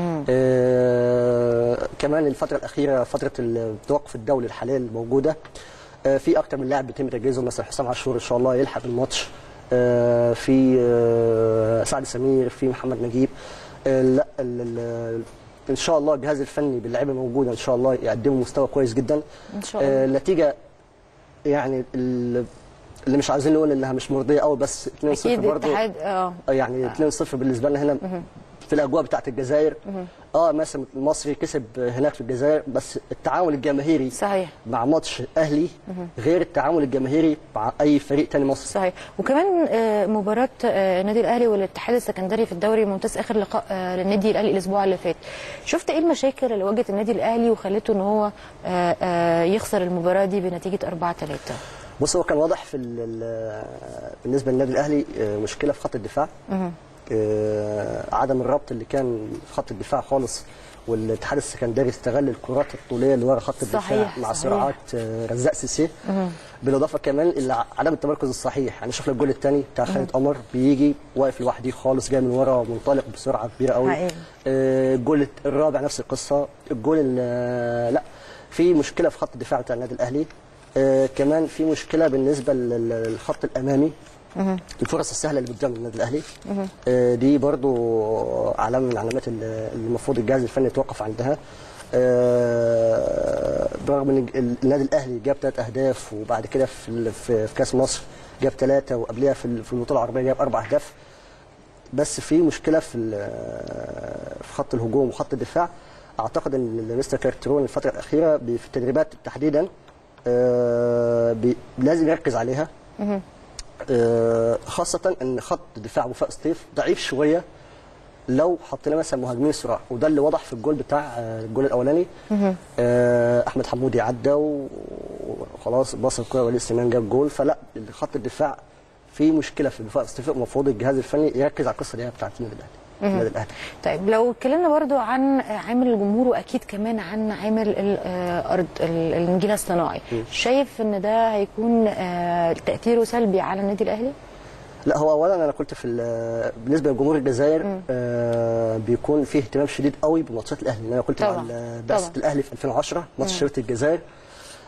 آه، كمان الفتره الاخيره فتره التوقف الدولي الحاليه الموجوده آه، في اكتر من لاعب بيتم تجهيزهم مثلا حسام عاشور ان شاء الله يلحق الماتش آه، في آه، سعد سمير في محمد نجيب آه، لا ال- ال- ان شاء الله الجهاز الفني باللعيبه الموجوده ان شاء الله يقدموا مستوى كويس جدا إن شاء الله. آه، النتيجه يعني ال- اللي مش عايزين نقول انها مش مرضيه قوي بس 2-0 أكيد برضه اتحاد اه يعني 2-0 بالنسبه لنا هنا في الاجواء بتاعت الجزائر اه مثلا المصري كسب هناك في الجزائر بس التعامل الجماهيري صحيح مع ماتش اهلي غير التعامل الجماهيري مع اي فريق تاني مصري صحيح وكمان آه، مباراة آه، النادي الأهلي والاتحاد السكندري في الدوري الممتاز آخر لقاء آه، للنادي الأهلي الأسبوع اللي فات شفت إيه المشاكل اللي واجهت النادي الأهلي وخلته إن هو آه، آه، يخسر المباراة دي بنتيجة 4 3 بص هو كان واضح في ال- ال- بالنسبه للنادي الاهلي آه، مشكله في خط الدفاع آه، عدم الربط اللي كان في خط الدفاع خالص والاتحاد السكندري استغل الكرات الطوليه اللي ورا خط الدفاع صحيح، مع صحيح. سرعات آه، رزاق سيسي بالاضافه كمان الى عدم التمركز الصحيح يعني شفنا الجول الثاني بتاع خالد قمر بيجي واقف لوحده خالص جاي من ورا منطلق بسرعه كبيره قوي حقيقي. آه، الجول الرابع نفس القصه الجول ال- لا في مشكله في خط الدفاع بتاع النادي الاهلي آه، كمان في مشكله بالنسبه لل- للخط الامامي الفرص السهله اللي قدام النادي الاهلي آه، دي برضو علامه من علامات ال- اللي المفروض الجهاز الفني يتوقف عندها آه، برغم ان ال- النادي الاهلي جاب ثلاث اهداف وبعد كده في ال- في في كاس مصر جاب ثلاثه وقبلها في ال- في البطوله العربيه جاب اربع اهداف بس في مشكله في ال- في خط الهجوم وخط الدفاع اعتقد ان مستر كارترون الفتره الاخيره بي- في التدريبات تحديدا آه، بي- لازم يركز عليها آه، خاصه ان خط دفاع وفاء سطيف ضعيف شويه لو حطينا مثلا مهاجمين صراع وده اللي وضح في الجول بتاع آه، الجول الاولاني آه، احمد حمودي عدى و- وخلاص باص الكوره وليد سليمان جاب جول فلا خط الدفاع في مشكله في الدفاع الصيفي المفروض الجهاز الفني يركز على القصه دي بتاعت النادي الاهلي النادي الاهلي طيب لو اتكلمنا برضو عن عامل الجمهور واكيد كمان عن عامل الارض ال- النجيل الصناعي شايف ان ده هيكون آه، تاثيره سلبي على النادي الاهلي لا هو اولا انا قلت في ال- بالنسبه لجمهور الجزائر آه بيكون فيه اهتمام شديد قوي بماتشات الاهلي انا قلت طبعاً، مع ال- بعثه طبعاً. الاهلي في 2010 ماتش شرطه الجزائر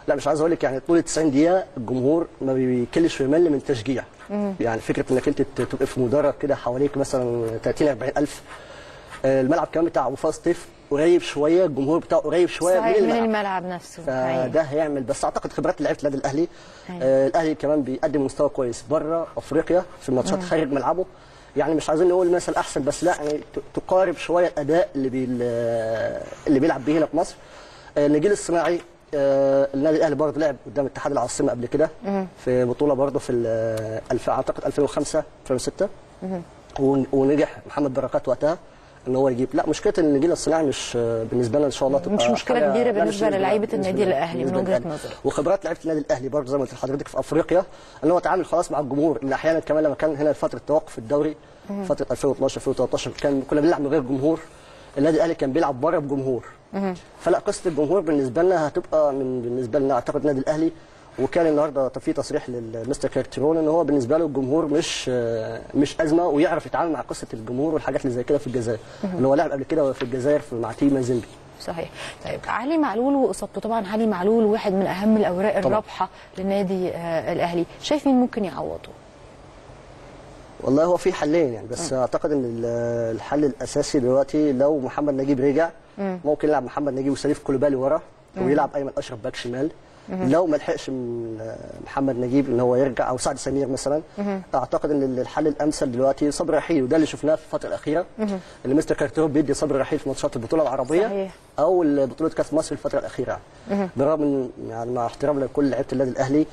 لا مش عايز اقول لك يعني طول 90 دقيقه الجمهور ما بيكلش ويمل من تشجيع يعني فكره انك انت ت- تبقى في مدرج كده حواليك مثلا 30 40 الف آه، الملعب كمان بتاع وفاء سطيف قريب شويه الجمهور بتاعه قريب شويه صحيح من الملعب. الملعب نفسه حقيقي. فده هيعمل بس اعتقد خبرات لعيبه النادي الاهلي أيوة. آه الاهلي كمان بيقدم مستوى كويس بره افريقيا في الماتشات خارج ملعبه يعني مش عايزين نقول مثلا احسن بس لا يعني ت- تقارب شويه الاداء اللي بي اللي بيلعب بيه هنا في مصر آه النجيل الصناعي آه النادي الاهلي برضه لعب قدام اتحاد العاصمه قبل كده في بطوله برضه في ال- الف- اعتقد 2005 2006 ون- ونجح محمد بركات وقتها ان هو يجيب لا مشكله ان النجيل الصناعي مش آه، بالنسبه لنا ان شاء الله تبقى مش مشكلة حاجة- كبيرة لا، مش بالنسبة بالنسبة- للعيبة بالنسبة النادي للأهلي، الأهلي من بالنسبة وجهة للأهلي. نظرك. وخبرات لعيبه النادي الاهلي برضه زي ما قلت لحضرتك في افريقيا ان هو اتعامل خلاص مع الجمهور اللي احيانا كمان لما كان هنا فتره توقف الدوري فتره 2012 2013 كان كنا بنلعب من غير جمهور النادي الاهلي كان بيلعب بره بجمهور فلا قصه الجمهور بالنسبه لنا هتبقى من بالنسبه لنا اعتقد النادي الاهلي وكان النهارده في تصريح للمستر كارتيرون ان هو بالنسبه له الجمهور مش آه، مش ازمه ويعرف يتعامل مع قصه الجمهور والحاجات اللي زي كده في الجزائر اللي هو لعب قبل كده في الجزائر في مع تيم مازيمبي صحيح طيب علي معلول واصابته طبعا علي معلول واحد من اهم الاوراق طبعا. الرابحه للنادي آه الاهلي شايف مين ممكن يعوضه والله هو في حلين يعني بس اعتقد ان ال- الحل الاساسي دلوقتي لو محمد نجيب رجع ممكن يلعب محمد نجيب وسليف كولوبالي ورا ويلعب ايمن اشرف باك شمال لو ما لحقش من محمد نجيب ان هو يرجع او سعد سمير مثلا اعتقد ان الحل الامثل دلوقتي صبري رحيل وده اللي شفناه في الفتره الاخيره اللي مستر كارتيرون بيدي صبري رحيل في ماتشات البطوله العربيه صحيح. او بطوله كاس مصر الفتره الاخيره برغم من يعني مع احترامنا لكل لعيبه النادي الاهلي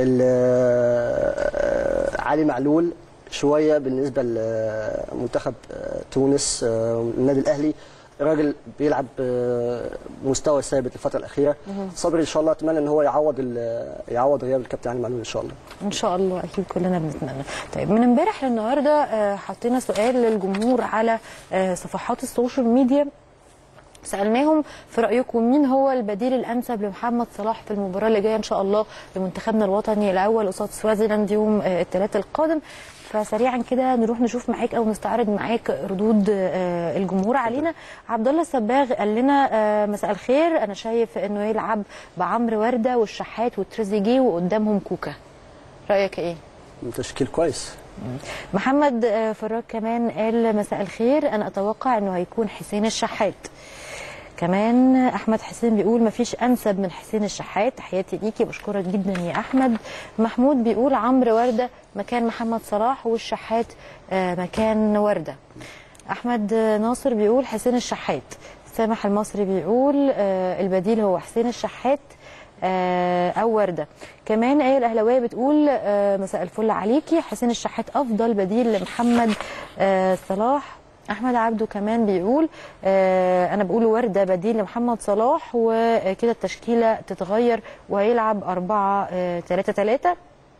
ال- علي معلول شويه بالنسبه لمنتخب تونس النادي الاهلي راجل بيلعب مستوى ثابت الفتره الاخيره صبري ان شاء الله اتمنى ان هو يعوض ال- يعوض غياب الكابتن علي معلول ان شاء الله ان شاء الله اكيد كلنا بنتمنى طيب من امبارح للنهارده آه، حطينا سؤال للجمهور على آه، صفحات السوشيال ميديا سالناهم في رايكم مين هو البديل الانسب لمحمد صلاح في المباراه اللي جايه ان شاء الله لمنتخبنا الوطني الاول قصاد سوازيلاند يوم آه، الثلاثاء القادم فسريعا كده نروح نشوف معاك او نستعرض معاك ردود آه، الجمهور علينا عبد الله الصباغ قال لنا آه، مساء الخير انا شايف انه يلعب بعمرو ورده والشحات والتريزيجيه وقدامهم كوكا رايك ايه تشكيل كويس محمد آه، فراج كمان قال مساء الخير انا اتوقع انه هيكون حسين الشحات كمان احمد حسين بيقول مفيش انسب من حسين الشحات تحياتي ليكي بشكرك جدا يا احمد محمود بيقول عمرو ورده مكان محمد صلاح والشحات آه، مكان ورده احمد ناصر بيقول حسين الشحات سامح المصري بيقول آه، البديل هو حسين الشحات آه، او ورده كمان ايه الاهلاويه بتقول آه، مساء الفل عليكي حسين الشحات افضل بديل لمحمد آه، صلاح احمد عبده كمان بيقول آه، انا بقول ورده بديل لمحمد صلاح وكده التشكيله تتغير وهيلعب 4 3 3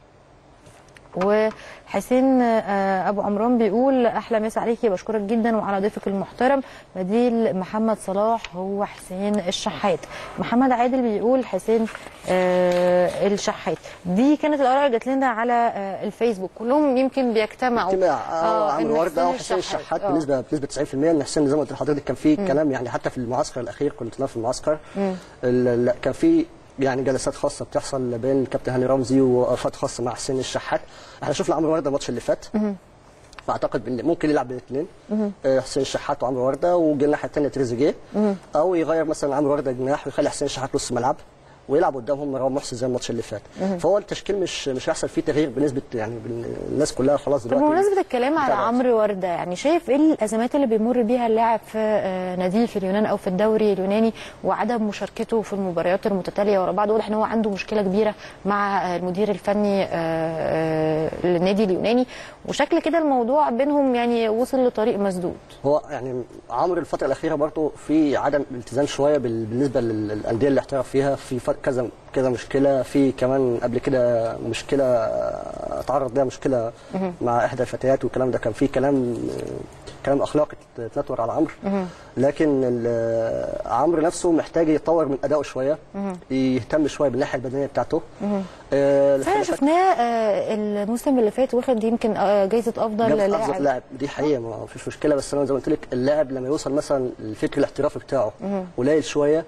وحسين آه، ابو عمران بيقول احلى مسا عليكي بشكرك جدا وعلى ضيفك المحترم بديل محمد صلاح هو حسين الشحات محمد عادل بيقول حسين آه، الشحات دي كانت الاراء اللي جات لنا على آه، الفيسبوك كلهم يمكن بيجتمعوا اجتماع اه إن عمرو ورده حسين وحسين الشحات آه. بنسبه بنسبه 90% ان حسين زي ما قلت لحضرتك كان في كلام يعني حتى في المعسكر الاخير كنت أنا في المعسكر ال- لا كان في يعني جلسات خاصه بتحصل بين الكابتن هاني رمزي ووقفات خاصه مع حسين الشحات احنا شفنا عمرو ورده الماتش اللي فات فاعتقد إن ممكن يلعب بالاثنين آه، حسين الشحات وعمرو ورده والجناح الناحيه الثانيه تريزيجيه او يغير مثلا عمرو ورده جناح ويخلي حسين الشحات نص ملعب ويلعب قدامهم مروان محسن زي الماتش اللي فات فهو التشكيل مش مش هيحصل فيه تغيير بنسبه يعني بال- الناس كلها خلاص طب دلوقتي بمناسبة الكلام على متابعة. عمرو وردة يعني شايف ايه الازمات اللي بيمر بيها اللاعب في آه، ناديه في اليونان او في الدوري اليوناني وعدم مشاركته في المباريات المتتالية ورا بعض واضح ان هو عنده مشكلة كبيرة مع آه، المدير الفني آه، آه، للنادي اليوناني وشكل كده الموضوع بينهم يعني وصل لطريق مسدود هو يعني عمرو الفتره الاخيره برضه في عدم التزام شويه بال- بالنسبه لل- للانديه اللي احترف فيها في ف- كذا كذا مشكله في كمان قبل كده مشكله آه، اتعرض لها مشكله مع احدى الفتيات والكلام ده كان في كلام آه، كلام اخلاقي اتنطور على عمرو لكن ال- عمرو نفسه محتاج يطور من ادائه شويه يهتم شويه بالناحيه البدنيه بتاعته آه، فعلا الخلافات- شفناه آه، الموسم اللي فات واخد يمكن آه، جايزة افضل جاب افضل لاعب لاعب دي حقيقه ما فيش مشكله بس انا زي ما قلت لك اللاعب لما يوصل مثلا الفكر الاحترافي بتاعه قليل شويه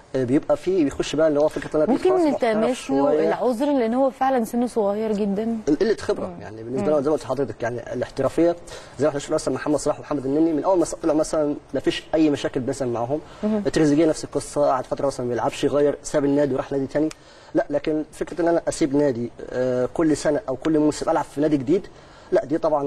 آه، بيبقى فيه بيخش بقى اللي هو فكره ان أنا ممكن خلاص محترف نلتمس له شوية. العذر لان هو فعلا سنه صغير جدا قله خبره يعني بالنسبه لنا زي ما قلت لحضرتك يعني الاحترافيه زي ما احنا شفنا مثلا محمد صلاح ومحمد النني من اول ما طلع مثلا ما فيش اي مشاكل مثلا معاهم تريزيجيه نفس القصه قعد فتره مثلا ما بيلعبش غير ساب النادي وراح نادي تاني لا لكن فكره ان انا اسيب نادي آه، كل سنه او كل موسم العب في نادي جديد لا دي طبعا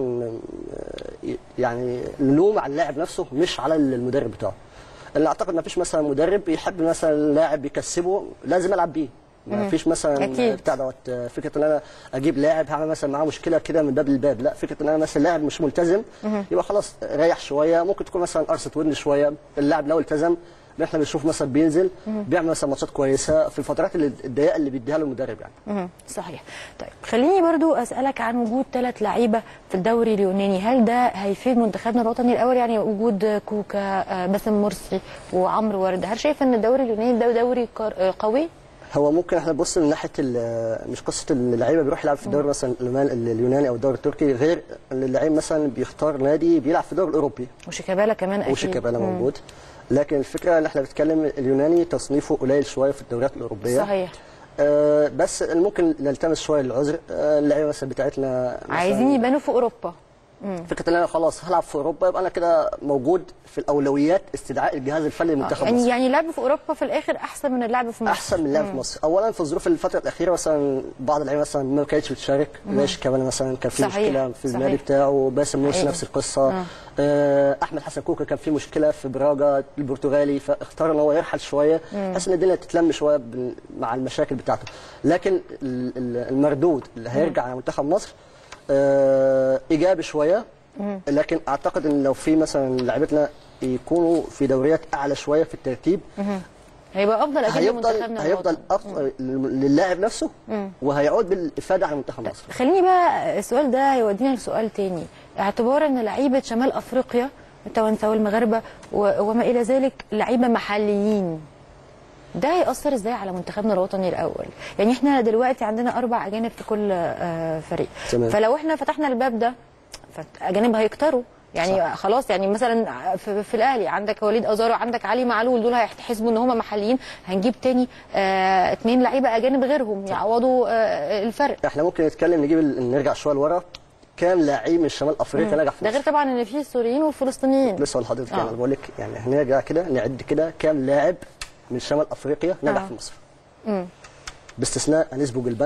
آه، يعني اللوم على اللاعب نفسه مش على المدرب بتاعه لان اعتقد ما فيش مثلا مدرب يحب مثلا لاعب يكسبه لازم العب بيه ما فيش مثلا أكيد. بتاع دوت آه، فكره ان انا اجيب لاعب هعمل مثلا معاه مشكله كده من باب للباب لا فكره ان انا مثلا لاعب مش ملتزم يبقى خلاص ريح شويه ممكن تكون مثلا قرصه ودن شويه اللاعب لو التزم احنا بنشوف مثلا بينزل بيعمل مثلا ماتشات كويسه في الفترات اللي الضيقه اللي بيديها له المدرب يعني مهم. صحيح طيب خليني برضو اسالك عن وجود ثلاث لعيبه في الدوري اليوناني هل ده هيفيد منتخبنا الوطني الاول يعني وجود كوكا آه، باسم مرسي وعمرو ورده هل شايف ان الدوري اليوناني ده دوري قار- آه، قوي هو ممكن احنا نبص من ناحيه ال- مش قصه اللعيبه بيروح يلعب في الدوري مثلا اليوناني اليوناني او الدوري التركي غير ان اللعيب مثلا بيختار نادي بيلعب في الدوري الاوروبي وشيكابالا كمان اكيد وشيكابالا مم. موجود لكن الفكره ان احنا بنتكلم اليوناني تصنيفه قليل شويه في الدوريات الاوروبيه صحيح آه بس ممكن نلتمس شويه العذر آه اللعيبه مثلا بتاعتنا مثلاً عايزين يبانوا في اوروبا فكره ان انا خلاص هلعب في اوروبا يبقى انا كده موجود في الاولويات استدعاء الجهاز الفني لمنتخب يعني مصر يعني اللعب في اوروبا في الاخر احسن من اللعب في مصر احسن من اللعب في مصر اولا في الظروف الفتره الاخيره مثلا بعض اللعيبه مثلا ما كانتش بتشارك ماشي كمان مثلا كان في صحيح، مشكله في صحيح. المالي بتاعه باسم مرسي حقيقي. نفس القصه آه، احمد حسن كوكا كان في مشكله في براجا البرتغالي فاختار ان هو يرحل شويه بحيث ان الدنيا تتلم شويه بال- مع المشاكل بتاعته لكن ال- ال- المردود اللي هيرجع على منتخب مصر آه، ايجابي شويه لكن اعتقد ان لو في مثلا لعيبتنا يكونوا في دوريات اعلى شويه في الترتيب هيبقى افضل اكيد هيفضل لمنتخبنا هيفضل الوطني. أفضل للاعب نفسه وهيعود بالافاده على منتخب مصر خليني بقى السؤال ده هيودينا لسؤال تاني اعتبارا ان لعيبه شمال افريقيا التوانسه والمغاربه و- وما الى ذلك لعيبه محليين ده هيأثر ازاي على منتخبنا الوطني الاول؟ يعني احنا دلوقتي عندنا اربع اجانب في كل آه، فريق تمام. فلو احنا فتحنا الباب ده فاجانب هيكتروا يعني صح. خلاص يعني مثلا في, في الاهلي عندك وليد ازارو عندك علي معلول دول هيحتحسبوا ان هم محليين هنجيب تاني آه اتنين لعيبه اجانب غيرهم يعوضوا آه الفرق احنا ممكن نتكلم نجيب ال- نرجع شويه لورا كام لعيب من شمال افريقيا نجح في ده غير مصر طبعا ان في السوريين والفلسطينيين لسه لحضرتك آه. يعني بقول لك يعني هنرجع كده نعد كده كام لاعب من شمال افريقيا نجح آه. في مصر باستثناء انيس بوجلبان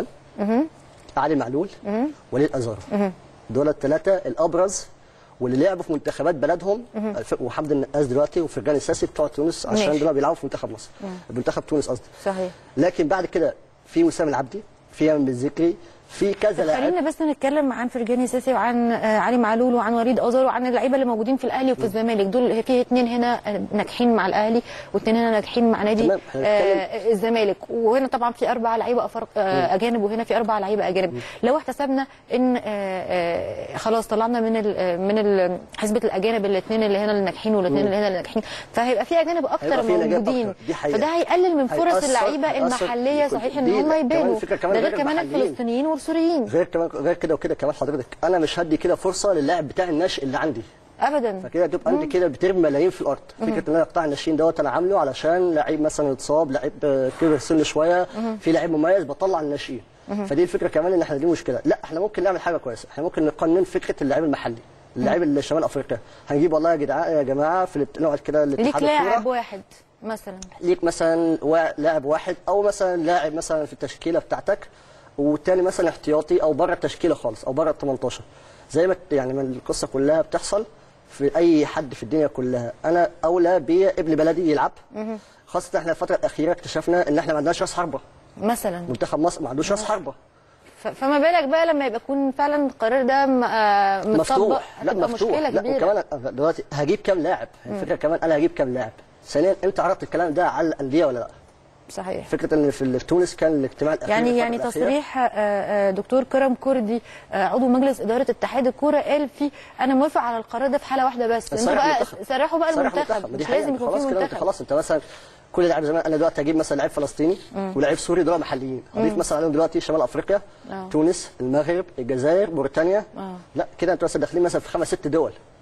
علي معلول وليد ازارو دول الثلاثه الابرز واللي لعبوا في منتخبات بلدهم الف- وحمد النقاس دلوقتي وفرجان الساسي بتوع تونس عشان ماشي. دول بيلعبوا في منتخب مصر منتخب تونس قصدي صحيح لكن بعد كده في وسام العبدي في ايمن بالذكري في كذا لاعب خلينا بس نتكلم عن فرجاني ساسي وعن آه، علي معلول وعن وليد ازار وعن اللعيبه اللي موجودين في الاهلي وفي الزمالك دول في اثنين هنا آه، ناجحين مع الاهلي واثنين هنا ناجحين مع نادي تمام، احنا آه الزمالك وهنا طبعا في اربع لعيبه أفرق آه اجانب وهنا في اربع لعيبه اجانب لو احتسبنا ان آه آه خلاص طلعنا من ال آه، من ال- حسبه الاجانب الاثنين اللي هنا اللي ناجحين والاثنين اللي هنا اللي ناجحين فهيبقى في اجانب اكتر هيبقى في أجانب موجودين أكتر، دي حقيقة. فده هيقلل من فرص هيأثر- اللعيبه هيأثر- المحليه صحيح ان دي- هم كمان يبانوا الفكرة كمان ده غير غير كمان المحليين. الفلسطينيين والسوريين غير كمان غير كده وكده كمان حضرتك انا مش هدي كده فرصه للاعب بتاع الناشئ اللي عندي ابدا فكده تبقى انت كده بترمي ملايين في الارض فكره ان انا قطاع الناشئين دوت انا عامله علشان لعيب مثلا اتصاب لعيب آه، كبر سن شويه في لعيب مميز بطلع الناشئين فدي الفكره كمان ان احنا دي مشكله لا احنا ممكن نعمل حاجه كويسه احنا ممكن نقنن فكره اللعيب المحلي اللعيب اللي شمال افريقيا هنجيب والله يا جدعان يا جماعه في الات- نقعد كده ليك الاتحاد لاعب الكوره واحد مثلا ليك مثلا وا- لاعب واحد او مثلا لاعب مثلا في التشكيله بتاعتك والتاني مثلا احتياطي او بره التشكيله خالص او بره ال 18 زي ما ت- يعني ما القصه كلها بتحصل في اي حد في الدنيا كلها انا اولى بابن بلدي يلعب خاصه احنا الفتره الاخيره اكتشفنا ان احنا ما عندناش راس حربه مثلا منتخب مصر ما عندوش راس حربه ف- فما بالك بقى لما يبقى يكون فعلا القرار ده م- آه، متطبق مفتوح لا هتبقى مفتوح مشكله لا كبيره وكمان أنا دلوقتي هجيب كام لاعب الفكره كمان انا هجيب كام لاعب ثانيا انت عرضت الكلام ده على الانديه ولا لا صحيح فكره ان في في تونس كان الاجتماع الاخير يعني الفترة يعني الأخيرة. تصريح آه، آه، دكتور كرم كردي آه، عضو مجلس اداره اتحاد الكوره قال فيه انا موافق على القرار ده في حاله واحده بس انتوا صريح بقى منتخب. سرحوا بقى صريح المنتخب منتخب. دي مش حقيقة. لازم يكون خلاص في كده انت منتخب خلاص انت مثلا كل لاعب زمان انا دلوقتي هجيب مثلا لعيب فلسطيني ولاعيب سوري دول محليين اضيف مثلا عليهم دلوقتي شمال افريقيا آه. تونس المغرب الجزائر موريتانيا آه. لا كده انتوا مثلا داخلين مثلا في خمس ست دول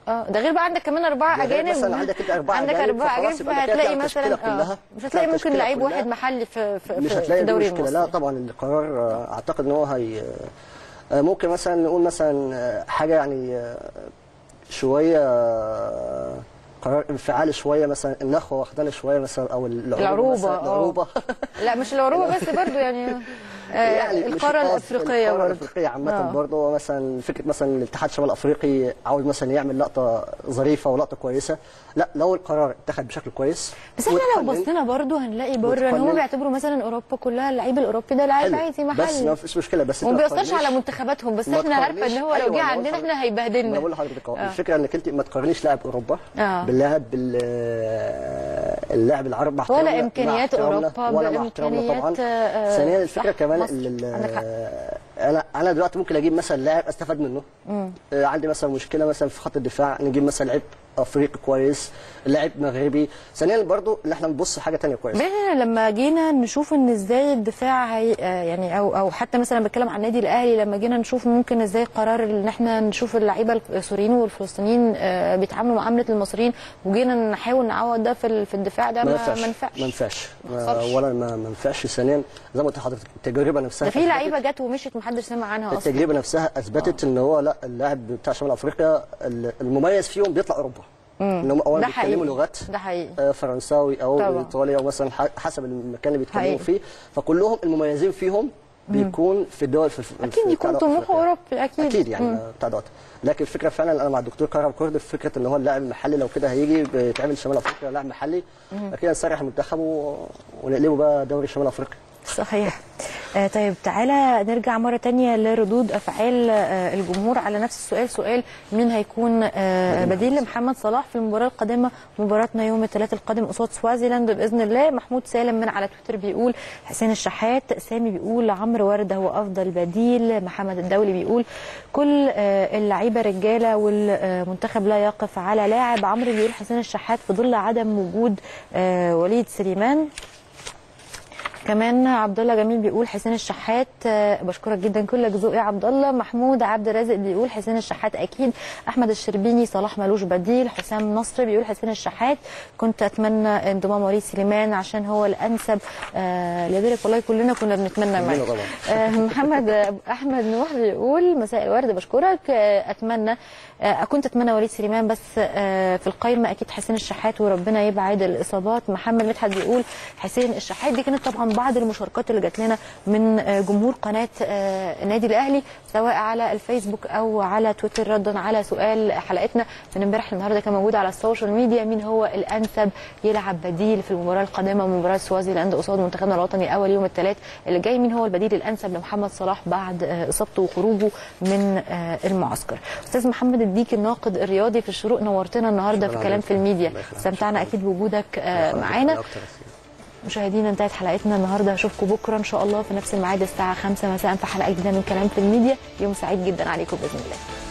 اه ده غير بقى عندك كمان اربعه ده غير اجانب مثلا عندك كده أربعة عندك أجانب، اربعه فخلاص اجانب يبقى كده فهتلاقي هتلاقي مثلا التشكيلة اه كلها. مش هتلاقي ممكن التشكيلة لعيب كلها. واحد محلي في في مش في- هتلاقي في دي دوري مشكله المصري لا طبعا القرار آه، اعتقد ان هو هي آه، ممكن مثلا نقول مثلا آه، حاجه يعني آه، شويه آه، قرار انفعالي شويه مثلا النخوه واخدانا شويه مثلا او العروبه العروبه مثلا اه العروبه لا مش العروبه بس برضو يعني آه مش القاره القارة- الافريقيه القاره برضو الافريقيه عامه آه. برضه مثلا فكره مثلا الاتحاد الشمال الافريقي عاوز مثلا يعمل لقطه ظريفه ولقطه كويسه لا لو القرار اتخذ بشكل كويس بس احنا لو واتقنن- بصينا برضو هنلاقي بره ان هم وتقنن. بيعتبروا مثلا اوروبا كلها اللعيب الاوروبي ده لعيب حلو. عادي بس محلي ما فيش مشكله بس وما أنت ما بيأثرش تقارنيش- على منتخباتهم بس ما احنا عارفه ان تقارنيش- هو لو أيوة، جه أنا عندنا بقول احنا ما هيبهدلنا بقول لحضرتك أهو، آه. الفكره انك انت ما تقارنيش لاعب اوروبا آه. باللاعب بال اللاعب العربي مع ولا احترامنا- مع إمكانيات احترامنا- أوروبا ولا مع احترامنا بإمكانيات، طبعا آه، ثانيا الفكره صح، كمان مصر. ال- عندك حق. انا انا دلوقتي ممكن اجيب مثلا لاعب استفاد منه آه، عندي مثلا مشكله مثلا في خط الدفاع نجيب مثلا لعيب افريقي كويس لاعب مغربي ثانيا برضو اللي احنا نبص حاجه تانية كويسه احنا لما جينا نشوف ان ازاي الدفاع هي آه يعني او او حتى مثلا بتكلم عن النادي الاهلي لما جينا نشوف ممكن ازاي قرار ان احنا نشوف اللعيبه السوريين والفلسطينيين آه بيتعاملوا معامله المصريين وجينا نحاول نعوض ده في ال- في الدفاع ده ما ما ينفعش ما ينفعش ما ينفعش ما حصلش. ولا ما ما ينفعش ثانيا زي ما قلت لحضرتك التجربه نفسها ده في أثبتت- لعيبه جت ومشيت محدش سمع عنها اصلا التجربه نفسها اثبتت ان هو لا اللاعب بتاع شمال افريقيا ال- المميز فيهم بيطلع اوروبا ان هم اولا ده بيتكلموا حقيقي لغات ده حقيقي آه، فرنساوي او طبعا. ايطالي او مثلا ح- حسب المكان اللي بيتكلموا حقيقي. فيه فكلهم المميزين فيهم بيكون في الدول في في- اكيد في يكون بتاع طموحه أفريقيا. اوروبي اكيد اكيد يعني مم. بتاع دوت لكن الفكره فعلا انا مع الدكتور كرم كورد في فكره ان هو اللاعب المحلي لو كده هيجي بيتعمل شمال افريقيا لاعب محلي اكيد نسرح المنتخب و- ونقلبه بقى دوري شمال افريقيا صحيح آه طيب تعالى نرجع مرة تانية لردود أفعال آه الجمهور على نفس السؤال سؤال مين هيكون آه بديل لمحمد صلاح في المباراة القادمة مباراتنا يوم الثلاث القادم قصاد سوازيلاند بإذن الله محمود سالم من على تويتر بيقول حسين الشحات سامي بيقول عمرو وردة هو أفضل بديل محمد الدولي بيقول كل آه اللعيبة رجالة والمنتخب لا يقف على لاعب عمرو بيقول حسين الشحات في ظل عدم وجود آه وليد سليمان كمان عبد الله جميل بيقول حسين الشحات آه، بشكرك جدا كلك ذوق يا عبد الله محمود عبد الرازق بيقول حسين الشحات اكيد احمد الشربيني صلاح ملوش بديل حسام نصر بيقول حسين الشحات كنت اتمنى انضمام وليد سليمان عشان هو الانسب آه لذلك والله كلنا كنا بنتمنى معاك كلنا طبعا. آه، محمد احمد نوح بيقول مساء الورد بشكرك آه، اتمنى آه، كنت اتمنى وليد سليمان بس آه، في القايمه اكيد حسين الشحات وربنا يبعد الاصابات محمد مدحت بيقول حسين الشحات دي كانت طبعا بعض المشاركات اللي جات لنا من آه، جمهور قناه آه، النادي الاهلي سواء على الفيسبوك او على تويتر ردا على سؤال حلقتنا من امبارح للنهارده كان موجود على السوشيال ميديا مين هو الانسب يلعب بديل في المباراه القادمه مباراه سوازيلاند قصاد منتخبنا الوطني اول يوم الثلاث اللي جاي مين هو البديل الانسب لمحمد صلاح بعد آه، اصابته وخروجه من آه، المعسكر استاذ محمد الديك الناقد الرياضي في الشروق نورتنا النهارده في شكراً كلام عليك. في الميديا الله يخليك. استمتعنا اكيد بوجودك آه، الله معانا يخليك أكتر. مشاهدينا انتهت حلقتنا النهارده اشوفكم بكره ان شاء الله في نفس الميعاد الساعه 5 مساء في حلقه جديده من كلام في الميديا يوم سعيد جدا عليكم باذن الله